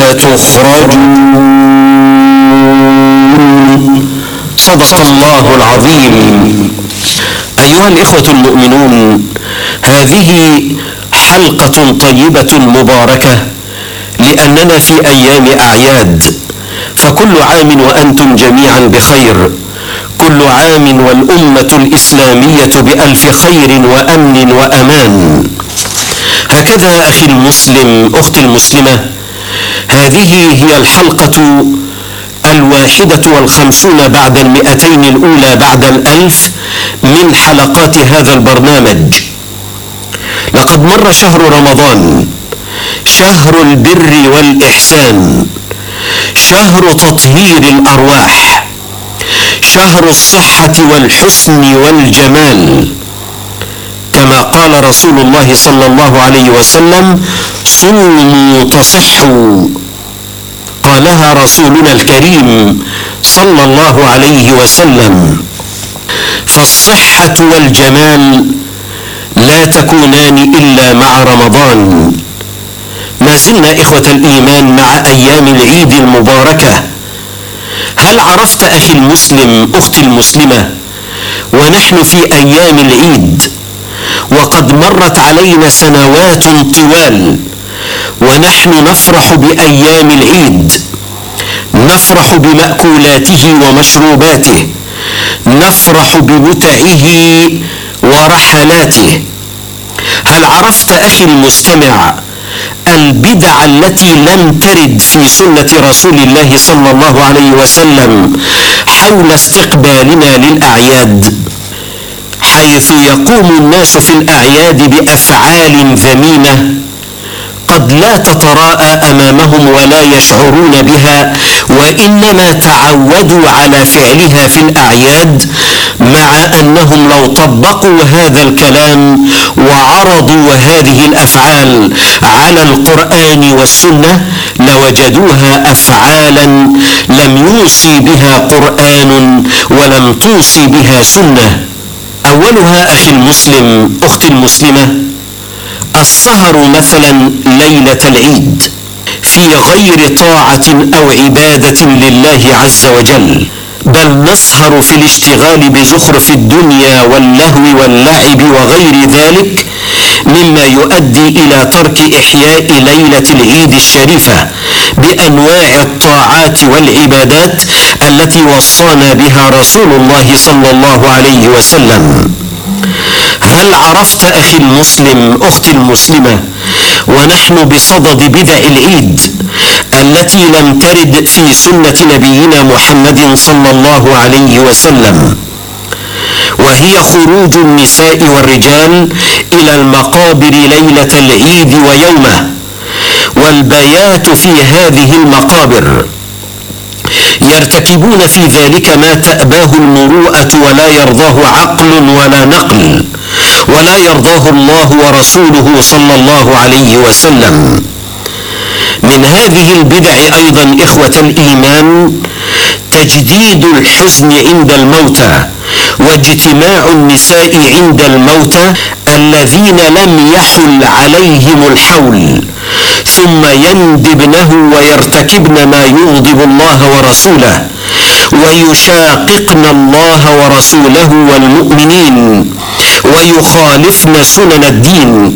تخرجون صدق الله العظيم أيها الإخوة المؤمنون هذه حلقة طيبة مباركة لأننا في أيام أعياد فكل عام وأنتم جميعا بخير كل عام والأمة الإسلامية بألف خير وأمن وأمان هكذا أخي المسلم أختي المسلمة هذه هي الحلقة الواحدة والخمسون بعد المئتين الأولى بعد الألف من حلقات هذا البرنامج لقد مر شهر رمضان شهر البر والإحسان شهر تطهير الأرواح شهر الصحة والحسن والجمال كما قال رسول الله صلى الله عليه وسلم صوموا تصحوا قالها رسولنا الكريم صلى الله عليه وسلم فالصحة والجمال لا تكونان إلا مع رمضان ما زلنا إخوة الإيمان مع أيام العيد المباركة هل عرفت أخي المسلم أختي المسلمة ونحن في أيام العيد وقد مرت علينا سنوات طوال ونحن نفرح بأيام العيد نفرح بمأكولاته ومشروباته نفرح بمتعه ورحلاته هل عرفت أخي المستمع البدع التي لم ترد في سنة رسول الله صلى الله عليه وسلم حول استقبالنا للأعياد حيث يقوم الناس في الأعياد بأفعال ذميمة قد لا تتراءى امامهم ولا يشعرون بها وانما تعودوا على فعلها في الاعياد مع انهم لو طبقوا هذا الكلام وعرضوا هذه الافعال على القران والسنه لوجدوها افعالا لم يوصي بها قران ولم توصي بها سنه اولها اخي المسلم اختي المسلمه السهر مثلا ليلة العيد في غير طاعة أو عبادة لله عز وجل بل نسهر في الاشتغال بزخرف الدنيا واللهو واللعب وغير ذلك مما يؤدي إلى ترك إحياء ليلة العيد الشريفة بأنواع الطاعات والعبادات التي وصانا بها رسول الله صلى الله عليه وسلم هل عرفت اخي المسلم اختي المسلمه ونحن بصدد بدع العيد التي لم ترد في سنه نبينا محمد صلى الله عليه وسلم وهي خروج النساء والرجال الى المقابر ليله العيد ويومه والبيات في هذه المقابر يرتكبون في ذلك ما تأباه المروءة ولا يرضاه عقل ولا نقل ولا يرضاه الله ورسوله صلى الله عليه وسلم من هذه البدع ايضا اخوه الايمان تجديد الحزن عند الموتى واجتماع النساء عند الموتى الذين لم يحل عليهم الحول ثم يندبنه ويرتكبن ما يغضب الله ورسوله ويشاققن الله ورسوله والمؤمنين ويخالفن سنن الدين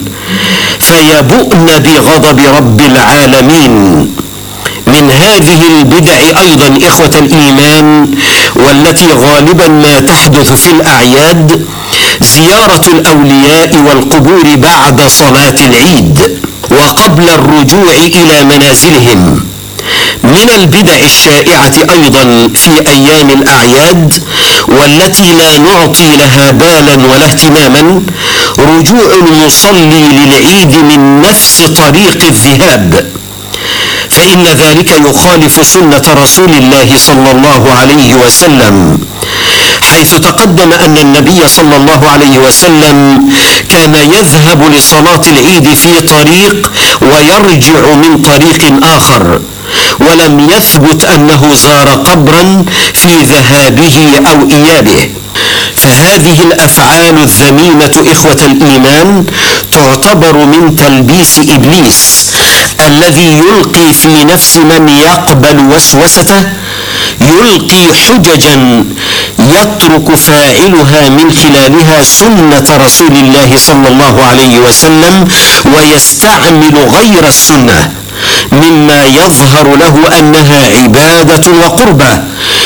فيبؤن بغضب رب العالمين من هذه البدع ايضا اخوه الايمان والتي غالبا ما تحدث في الاعياد زياره الاولياء والقبور بعد صلاه العيد وقبل الرجوع الى منازلهم من البدع الشائعه ايضا في ايام الاعياد والتي لا نعطي لها بالا ولا اهتماما رجوع المصلي للعيد من نفس طريق الذهاب فان ذلك يخالف سنه رسول الله صلى الله عليه وسلم حيث تقدم ان النبي صلى الله عليه وسلم كان يذهب لصلاه العيد في طريق ويرجع من طريق اخر ولم يثبت انه زار قبرا في ذهابه او ايابه فهذه الافعال الذميمه اخوه الايمان تعتبر من تلبيس ابليس الذي يلقي في نفس من يقبل وسوسته يلقي حججا يترك فاعلها من خلالها سنه رسول الله صلى الله عليه وسلم ويستعمل غير السنه مما يظهر له انها عباده وقربه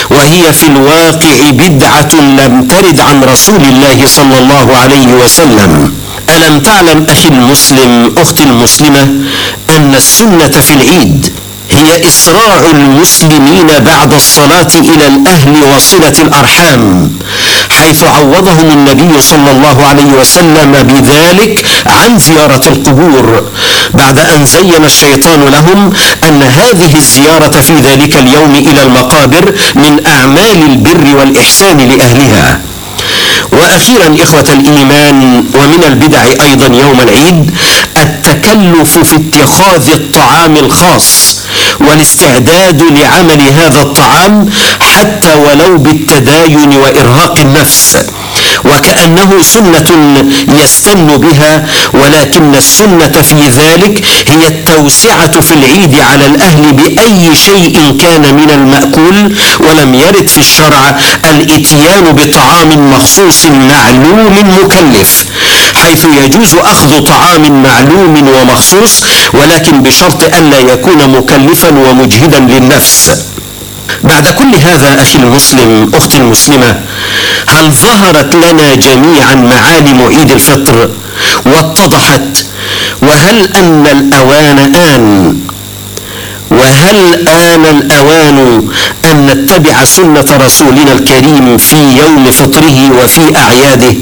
وهي في الواقع بدعة لم ترد عن رسول الله صلى الله عليه وسلم ألم تعلم أخي المسلم أختي المسلمة أن السنة في العيد هي إسراع المسلمين بعد الصلاة إلى الأهل وصلة الأرحام حيث عوضهم النبي صلى الله عليه وسلم بذلك عن زيارة القبور بعد أن زين الشيطان لهم أن هذه الزيارة في ذلك اليوم إلى المقابر من أعمال البر والإحسان لأهلها واخيرا اخوه الايمان ومن البدع ايضا يوم العيد التكلف في اتخاذ الطعام الخاص والاستعداد لعمل هذا الطعام حتى ولو بالتداين وارهاق النفس وكانه سنه يستن بها ولكن السنه في ذلك هي التوسعه في العيد على الاهل باي شيء كان من الماكول ولم يرد في الشرع الاتيان بطعام مخصوص معلوم مكلف حيث يجوز اخذ طعام معلوم ومخصوص ولكن بشرط الا يكون مكلفا ومجهدا للنفس بعد كل هذا اخي المسلم اختي المسلمه هل ظهرت لنا جميعا معالم عيد الفطر واتضحت وهل ان الاوان ان وهل آن الأوان أن نتبع سنة رسولنا الكريم في يوم فطره وفي أعياده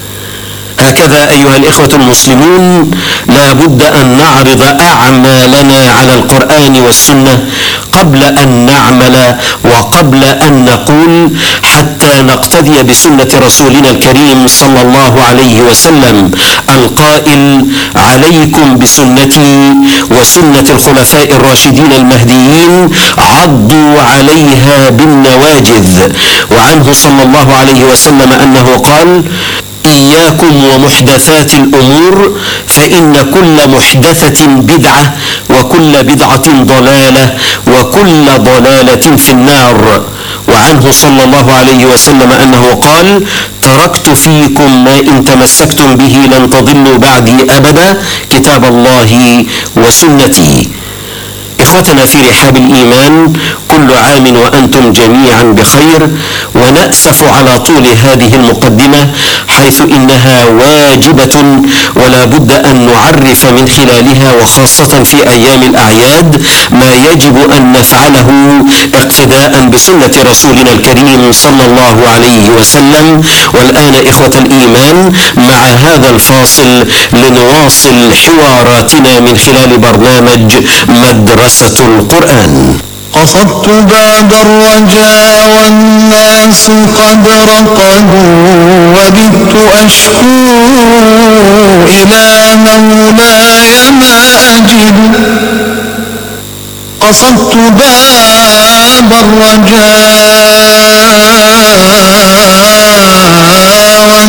هكذا أيها الإخوة المسلمون لا بد أن نعرض أعمالنا على القرآن والسنة قبل أن نعمل وقبل أن نقول حتى نقتدي بسنة رسولنا الكريم صلى الله عليه وسلم القائل عليكم بسنتي وسنة الخلفاء الراشدين المهديين عضوا عليها بالنواجذ وعنه صلى الله عليه وسلم أنه قال إياكم ومحدثات الأمور فإن كل محدثة بدعة وكل بدعة ضلالة وكل ضلالة في النار وعنه صلى الله عليه وسلم أنه قال تركت فيكم ما إن تمسكتم به لن تضلوا بعدي أبدا كتاب الله وسنتي إخوتنا في رحاب الإيمان كل عام وأنتم جميعا بخير ونأسف على طول هذه المقدمة حيث إنها واجبة ولا بد أن نعرف من خلالها وخاصة في أيام الأعياد ما يجب أن نفعله اقتداء بسنة رسولنا الكريم صلى الله عليه وسلم والآن إخوة الإيمان مع هذا الفاصل لنواصل حواراتنا من خلال برنامج مدرسة القرآن قصدت باب الرجاء والناس قد رقدوا وبت أشكو إلى مولاي ما أجد قصدت باب الرجاء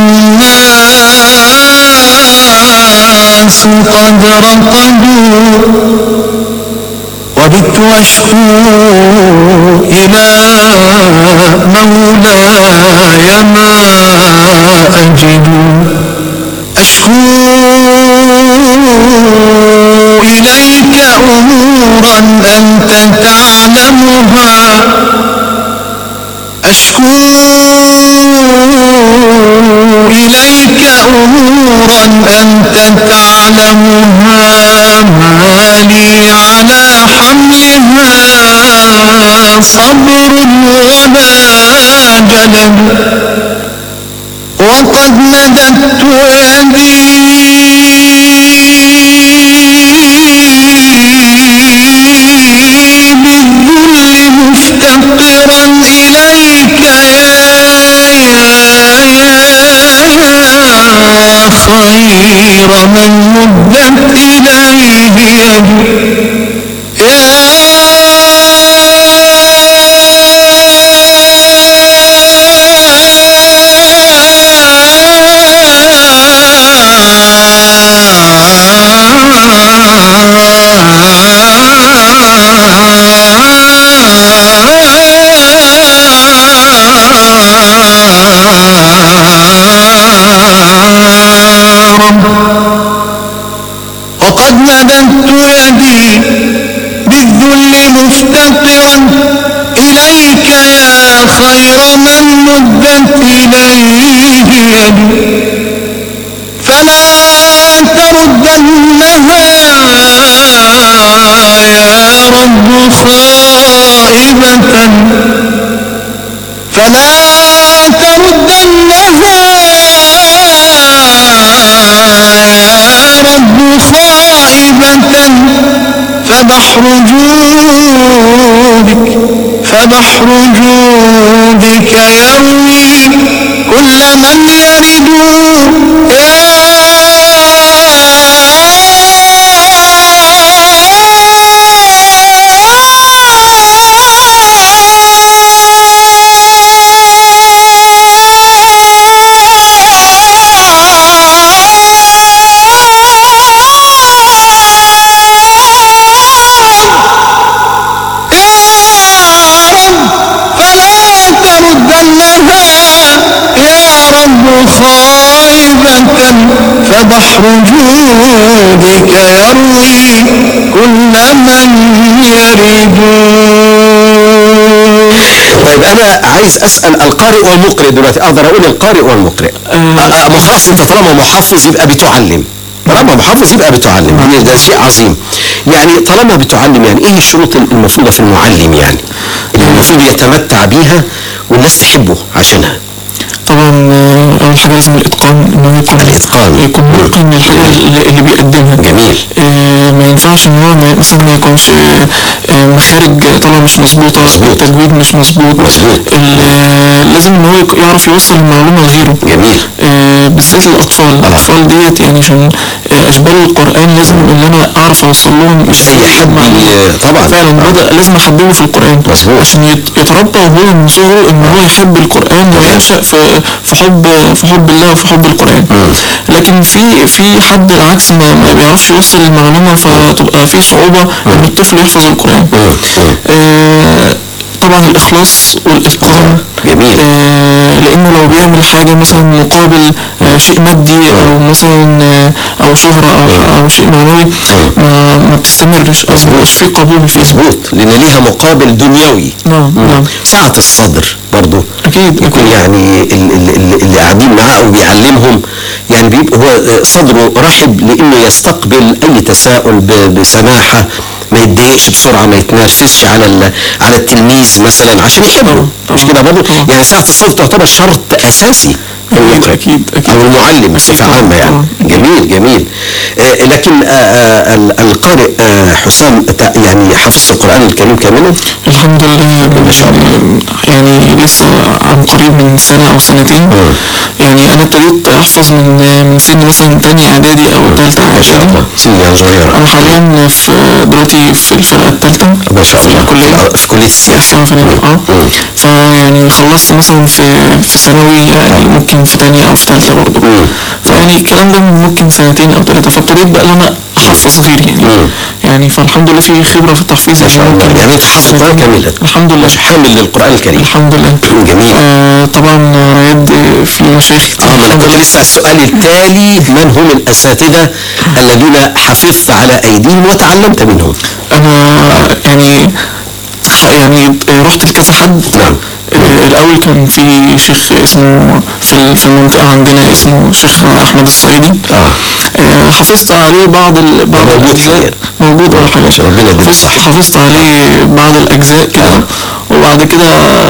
والناس قد رقدوا وبت أشكو إلى مولاي ما أجد أشكو إليك أمورا أنت تعلمها أشكو إليك أمورا أنت تعلمها ما لي على حملها صبر ولا جلد وقد مددت يدي بالذل مفتقرا إليك يا خير من مدت إليه يدي فلا تردنها يا رب خائبة فبحر جودك فبحر جودك يروي كل من يرد فلا تردنها يا رب خائبة فبحر جودك يروي كل من يرد طيب انا عايز اسال القارئ والمقرئ دلوقتي اقدر اقول القارئ والمقرئ آه آه ما خلاص انت طالما محفظ يبقى بتعلم طالما محفظ يبقى بتعلم يعني ده شيء عظيم يعني طالما بتعلم يعني ايه الشروط المفروضه في المعلم يعني اللي المفروض يتمتع بيها والناس تحبه عشانها طبعا آه، اول حاجه لازم الاتقان ان هو يكون الإتقان. يكون متقن للحاجه اللي اللي بيقدمها جميل. آه ما ينفعش ان هو ما- مثلا ما يكونش آه، آه، مخارج طالعه مش مظبوطه مظبوط. تجويد مش مظبوط مظبوط. ال- آه، لازم ان هو يك- يعرف يوصل المعلومه لغيره جميل آه، بالذات الاطفال الاطفال ديت يعني عشان آه، اشبال القران لازم ان انا اعرف اوصل لهم مش اي حد ي- طبعا فعلا بدا لازم احببه في القران مظبوط. عشان يت- يتربى وهو من صغره ان هو يحب القران وينشا في في حب في حب الله وفي حب القران لكن في في حد العكس ما, ما بيعرفش يوصل المعلومه فتبقى في صعوبه ان الطفل يحفظ القران آه، طبعا الاخلاص والاتقان جميل. آه، لانه لو بيعمل حاجه مثلا مقابل آه، شيء مادي او مثلا آه، او شهره او او شيء معنوي ما ما بتستمرش او مش في قبول فيه مظبوط لان ليها مقابل دنيوي نعم نعم سعة الصدر برضو اكيد يكون اكيد يعني ال- ال- ال- اللي قاعدين معاه او بيعلمهم يعني بيبقى هو صدره رحب لانه يستقبل اي تساؤل ب- بسماحه ما يتضايقش بسرعه ما يتنرفزش على ال- على التلميذ مثلا عشان يحبه مش كده برضه يعني ساعه الصدر تعتبر شرط اساسي في اكيد المقرئ. اكيد اكيد او المعلم بصفه طبعاً، عامه يعني طبعاً. جميل جميل آه لكن آه آه ال- القارئ آه حسام تع- يعني حفظ القران الكريم كاملا الحمد لله ما شاء الله. يعني لسه عن قريب من سنة أو سنتين يعني أنا ابتديت أحفظ من من سن مثلا تانية إعدادي أو تالتة ما شاء إعدادي الله سنة صغيرة أنا حاليا في دلوقتي في الفرقة التالتة ما شاء في الله الكلية في كلية السياحة سياحة فنادق اه مم. فيعني خلصت مثلا في في ثانوي يعني ممكن في تانية أو في تالتة برضه مم. فيعني الكلام ده من ممكن سنتين أو ثلاثة فابتديت بقى إن أنا أحفظ غيري يعني مم. يعني فالحمد لله في خبرة في التحفيظ ما شاء الله يعني انت حافظ القرآن كاملا الحمد لله حامل للقرآن الكريم الحمد لله جميل آه طبعا رياض في مشايخ كتير اه ما انا كنت لسه السؤال التالي من هم الاساتذه الذين حفظت على ايديهم وتعلمت منهم؟ انا يعني يعني رحت لكذا حد نعم. آه، الاول كان في شيخ اسمه في في المنطقه عندنا اسمه شيخ احمد الصعيدي اه آه، حفظت عليه بعض ال... بعض موجود الاجزاء حاليا. موجود اه حاليا ربنا يديله حفظت الصحة. حفظت عليه بعض الاجزاء كده وبعد كده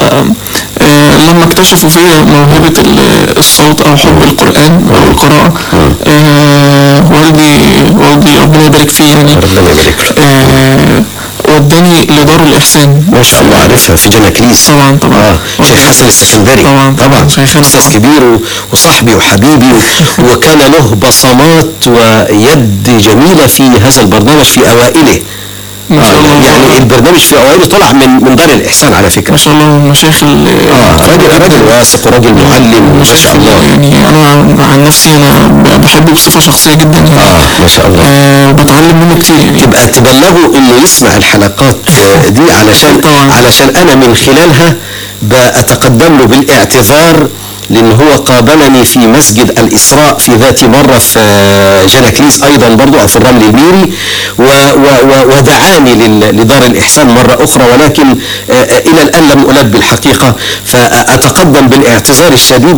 آه، لما اكتشفوا فيا موهبة ال- الصوت أو حب القرآن أو القراءة آه، والدي والدي ربنا يبارك فيه يعني ربنا يبارك لك آه، وداني لدار الإحسان ما شاء الله عارفها في جناكليس طبعا طبعا اه شيخ حسن السكندري طبعا طبعا شيخنا استاذ طبعا. كبير و- وصاحبي وحبيبي و- وكان له بصمات ويد جميله في هذا البرنامج في اوائله ما شاء آه الله يعني البرنامج في اوائله طلع من من دار الاحسان على فكره ما شاء الله المشايخ ال- اه راجل راجل واثق وراجل معلم ما المشايخ شاء الله يعني أنا عن نفسي أنا ب- بحبه بصفة شخصية جدا يعني اه ما شاء الله آه، وبتعلم منه كتير يعني تبقى تبلغوا انه يسمع الحلقات آه، دي علشان طبعا. علشان انا من خلالها بتقدم له بالاعتذار لان هو قابلني في مسجد الاسراء في ذات مره في آه، جناكليس ايضا برضو او في الرمل الميري و و و ودعاني لل- لدار الاحسان مره اخرى ولكن آه، آه، الى الان لم البي الحقيقه فاتقدم بالاعتذار الشديد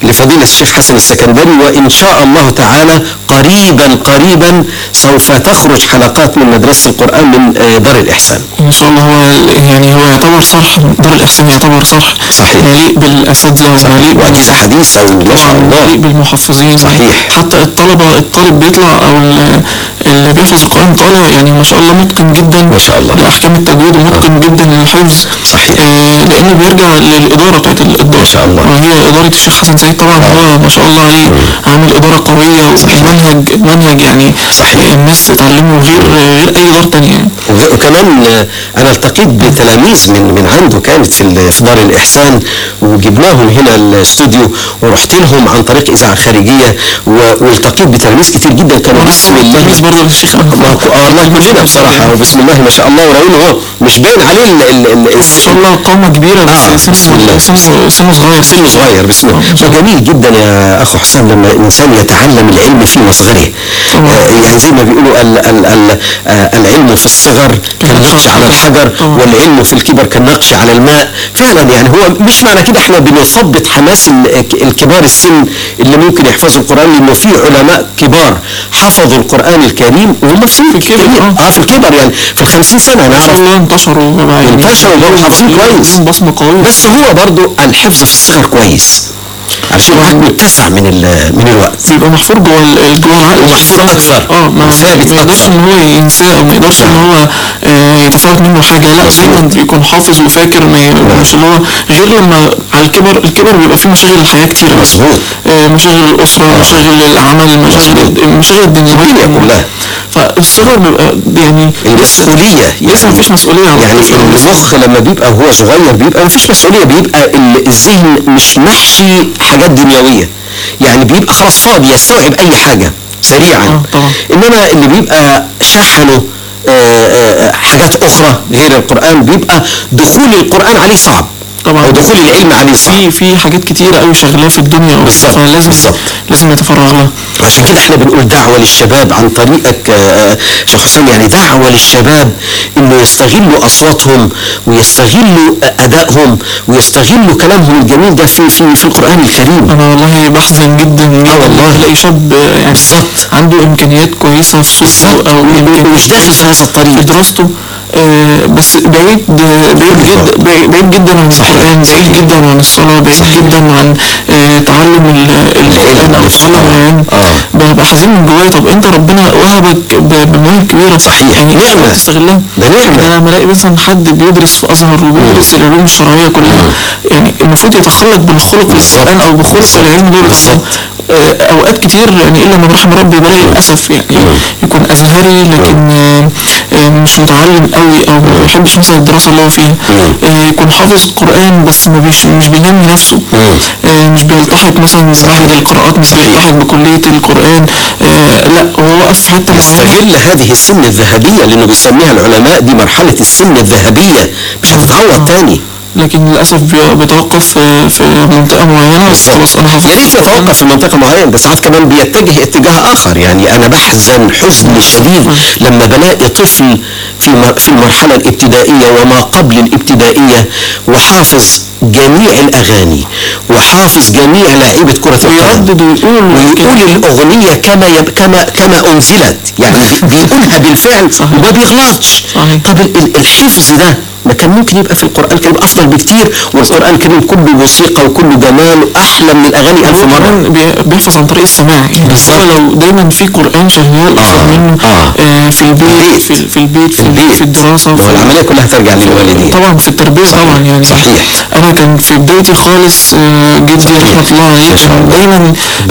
لفضيلة الشيخ حسن السكندري وإن شاء الله تعالى قريبا قريبا سوف تخرج حلقات من مدرسة القرآن من آه، دار الإحسان ان شاء الله هو يعني هو يعتبر صرح دار الاحسان يعتبر صرح صحيح. مليء بالاساتذه ومليء وأجهزة حديثة وما شاء طبعا الله مليء بالمحفظين صحيح. حتى الطلبه الطالب بيطلع او ال- اللي بيحفظ القران طالع يعني ما شاء الله متقن جدا ما شاء الله. لاحكام التجويد ومتقن جدا للحفظ صحيح. آه لانه بيرجع للاداره بتاعت الدار ما شاء الله. وهي اداره الشيخ حسن سعيد طبعا هو ما شاء الله عليه عامل اداره قويه ومنهج منهج يعني صحيح. الناس تتعلمه غير غير اي اداره تانيه يعني وغ- وكمان آه، انا التقيت بتلاميذ من من عنده كانت في ال- في دار الاحسان وجبناهم هنا الاستوديو ورحت لهم عن طريق اذاعه خارجيه و- والتقيت بتلاميذ كتير جدا كانوا بسم الله تلميذ برضه للشيخ ما هو- اه والله كلنا بصراحه وبسم الله ما شاء الله ولو انه هو مش باين عليه ال ال ال ما شاء الله قامة كبيرة آه، بس بسم الله. سنه سنه سنه صغير سنه صغير بسم الله وجميل جدا يا اخو حسام لما الانسان يتعلم العلم في مصغره طبعا. آه يعني زي ما بيقولوا ال ال ال آه العلم في الصغر كالنقش على الحجر طبعا. والعلم في الكبر كالنقش على الماء فعلا يعني هو مش معنى كده احنا بنثبط حماس ال- الكبار السن اللي ممكن يحفظوا القران لانه في علماء كبار حفظوا القران الكريم وهم في سن الكبر، كبير. آه. اه في الكبر يعني في الخمسين سنه انا ما شاء اعرف الله انتشروا بقى يعني انتشروا بقوا حافظين ليهم- كويس ليهم بصمة قوية بس هو برضو الحفظ في الصغر كويس عشان الواحد متسع من ال- من الوقت بيبقى محفور جوه ال- جوه العقل ومحفور الشخص. أكثر. اه ما وثابت ما يقدرش أكثر. ان هو ينساه او ما يقدرش ان هو آه، يتفوت منه حاجه لا دايما بيكون حافظ وفاكر ما ي- مش اللي هو غير لما على الكبر الكبر بيبقى فيه مشاغل الحياه كتير أوي. مظبوط. آه، مشاغل الاسره مشاغل العمل مشاغل المشاغل الدنيويه الدنيا كلها. فالصغر بيبقى يعني المسؤولية لسه مفيش مسؤوليه على يعني الطفل. المخ لما بيبقى وهو صغير بيبقى مفيش مسؤولية بيبقى ال- الذهن مش محشي حاجات دنيوية يعني بيبقى خلاص فاضي يستوعب أي حاجة سريعا آه، طبعا. إنما اللي بيبقى شحنه آه، آه، حاجات أخرى غير القرآن بيبقى دخول القرآن عليه صعب طبعا أو دخول العلم عليه صعب في في حاجات كتيره قوي شغلاه في الدنيا بالظبط، فلازم بالظبط. لازم يتفرغ لها عشان كده احنا بنقول دعوة للشباب عن طريقك آه، آه، شيخ حسام يعني دعوة للشباب انه يستغلوا اصواتهم ويستغلوا ادائهم ويستغلوا كلامهم الجميل ده في في, في القرآن الكريم انا والله بحزن جدا جدا والله. الاقي شاب آه، يعني بالظبط. عنده امكانيات كويسه في صوته بالظبط. او و- يمكن ومش داخل في هذا الطريق. في دراسته آه، بس بعيد بعيد جدا بعيد بعيد جدا عن القران بعيد جدا عن الصلاه بعيد جدا عن آه، تعلم ال- القران او نفسه. تعلم العلم آه. ببقى حزين من جوايا طب انت ربنا وهبك ب- بمواهب كبيره صحيح. يعني نعمة. نعمه تستغلها ده نعمة. انا لما الاقي مثلا حد بيدرس في ازهر وبيدرس العلوم الشرعيه كلها يعني المفروض يتخلق بالخلق القران او بخلق العلم دول بالظبط. آه، اوقات كتير يعني الا من رحم ربي بلاقي للاسف يعني يكون ازهري لكن آه، آه، مش متعلم قوي او ما بيحبش مثلا الدراسه اللي هو فيها آه، يكون حافظ قران بس ما بيش مش بينمي نفسه آه، مش بيلتحق مثلا بمعهد القراءات مش بيلتحق بكليه القران آه، لا هو واقف في حته معينه يستغل هذه السن الذهبية لأنه بيسميها العلماء دي مرحلة السن الذهبية مش هتتعوض تاني لكن للاسف بي- بيتوقف في في منطقه معينه بس خلاص انا حافظ يا ريت يتوقف في منطقة معينة ده ساعات كمان بيتجه اتجاه آخر يعني أنا بحزن حزن شديد لما بلاقي طفل في مر- في المرحلة الابتدائية وما قبل الابتدائية وحافظ جميع الأغاني وحافظ جميع لعيبة كرة القدم ويردد ويقول ويقول الأغنية كما يب كما كما أنزلت يعني بي- بيقولها بالفعل صحيح. وما بيغلطش صحيح. طب ال- ال- الحفظ ده ما كان ممكن يبقى في القرآن الكريم أفضل بكتير والقرآن الكريم كله موسيقى وكله جمال وأحلى من الأغاني ألف مرة كمان بي- بيحفظ عن طريق السماع يعني بالظبط. هو لو دايما في قران شغال اخد آه، منه آه. آه في البيت البيت. في, ال- في البيت في, البيت. في الدراسه ما هو وفي العملية كلها ترجع للوالدين طبعا في التربيه طبعا يعني صحيح. انا كان في بدايتي خالص آه، جدي رحمه الله عليه ما شاء كان الله. دايما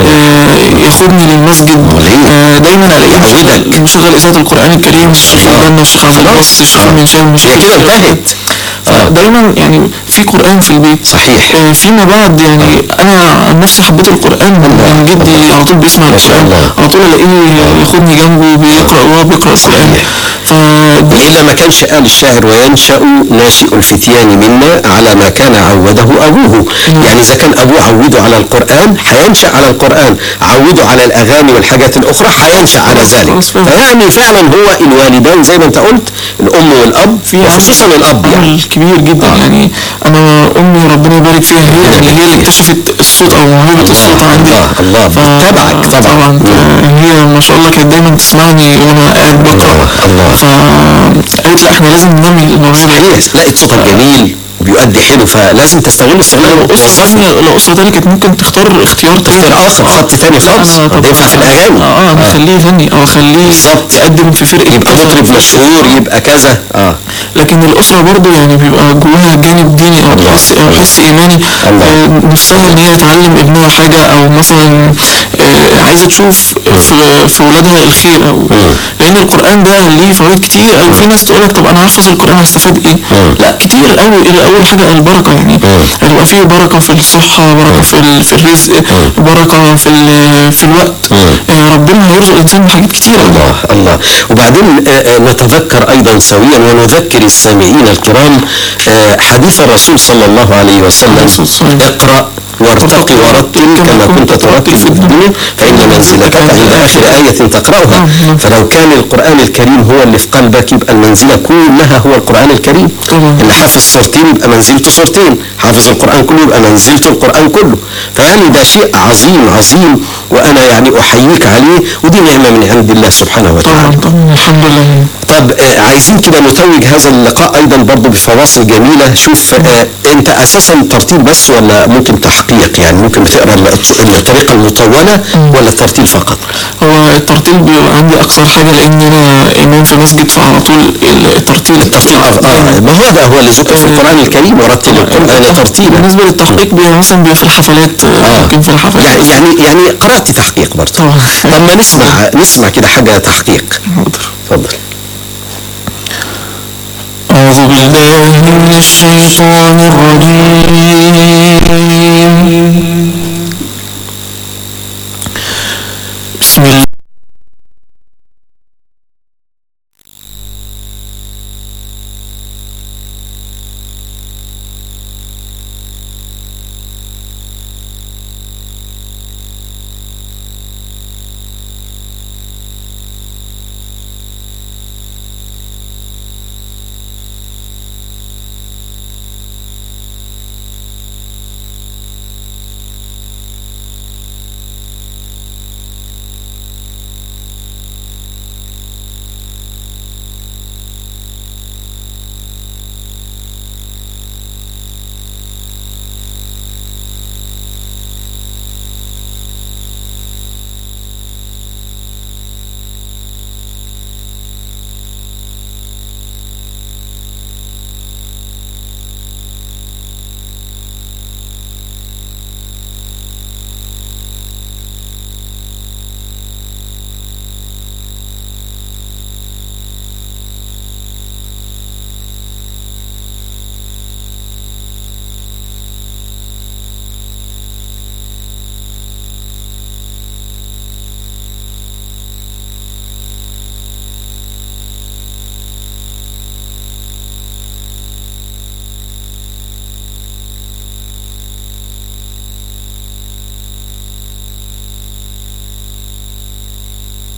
آه، ياخدني للمسجد وليه؟ آه، دايما الاقيه يعودك. مشغل- مشغل اذاعه القران الكريم الشيخ البنا والشيخ عبد الباسط الشيخ من شاوي هي كده انتهت دايما يعني في قران في البيت صحيح. آه، فيما بعد يعني انا عن نفسي حبيت القران من جدي على طول بيسمع ما شاء القران الله. على طول الاقيه ياخدني جنبه بيقرا وهو بيقرا القران فدي إلا ما كانش قال الشاعر وينشأ ناشئ الفتيان منا على ما كان عوده أبوه يعني إذا كان أبوه عوده على القرآن هينشأ على القرآن عوده على الأغاني والحاجات الأخرى هينشأ على خلاص، ذلك خلاص فهمت. فيعني فعلا هو الوالدان زي ما أنت قلت الأم والأب في وخصوصا الأب يعني عمل كبير جدا يعني انا امي ربنا يبارك فيها هي اللي هي اللي اكتشفت الصوت او موهبه الصوت عندي الله الله ف- بتتابعك طبعا طبعا مم. هي ما شاء الله كانت دايما تسمعني وانا قاعد بقرا الله. فقالت لا احنا لازم ننمي الموهبه صحيح لقيت صوتك جميل وبيؤدي حلو فلازم تستغل استغلال لو أسرة تانية لو أسرة تانية كانت ممكن تختار اختيار تاني اختيار اخر خط تاني خالص أنا طب- ينفع في الاغاني اه اه نخليه يغني او اخليه بالظبط. يقدم في فرقة يبقى كذا. مطرب مشهور يبقى كذا اه لكن الأسرة برضو يعني بيبقى جواها جانب ديني أو الله. حس أو حس إيماني الله. آه، نفسها إن هي تعلم ابنها حاجة أو مثلا آه، عايزة تشوف في في ولادها الخير أو لأن القرآن ده ليه فوائد كتير أو في ناس تقول لك طب أنا هحفظ القرآن هستفاد إيه؟ لا كتير قوي أول حاجة البركة يعني هيبقى فيه بركة في الصحة بركة في ال- في الرزق بركة في ال- في الوقت آه، ربنا هيرزق الإنسان بحاجات كتير أوي. الله الله وبعدين آه، آه، نتذكر ايضا سويا ونذكر السامعين الكرام آه، حديث الرسول صلى الله عليه وسلم اقرا وارتقي ورتل كما كنت ترتل في الدنيا فان منزلتك عند اخر ايه تقراها فلو كان القران الكريم هو اللي في قلبك يبقى المنزله كلها هو القران الكريم طبعا. اللي حافظ سورتين يبقى منزلته سورتين حافظ القران كله يبقى منزلته القران كله فيعني ده شيء عظيم عظيم وانا يعني احييك عليه ودي نعمه من عند الله سبحانه وتعالى طبعا طبعا الحمد لله طب آه، عايزين كده نتوج هذا اللقاء ايضا برضو بفواصل جميله شوف آه، انت اساسا ترتيل بس ولا ممكن تحقيق يعني ممكن بتقرا ال- الطريقه المطوله ولا الترتيل فقط هو الترتيل بيبقى عندي اكثر حاجه لان انا امام في مسجد فعلى طول الترتيل الترتيل أف- آه ما هو ده هو اللي ذكر في القران الكريم ورتل القران ترتيلا بالنسبه للتحقيق بيبقى مثلا بيبقى في الحفلات آه. ممكن في الحفلات يعني يعني يعني قرات تحقيق برضه طبعا. طب ما نسمع نسمع كده حاجه تحقيق حاضر اتفضل أعوذ بالله من الشيطان الرجيم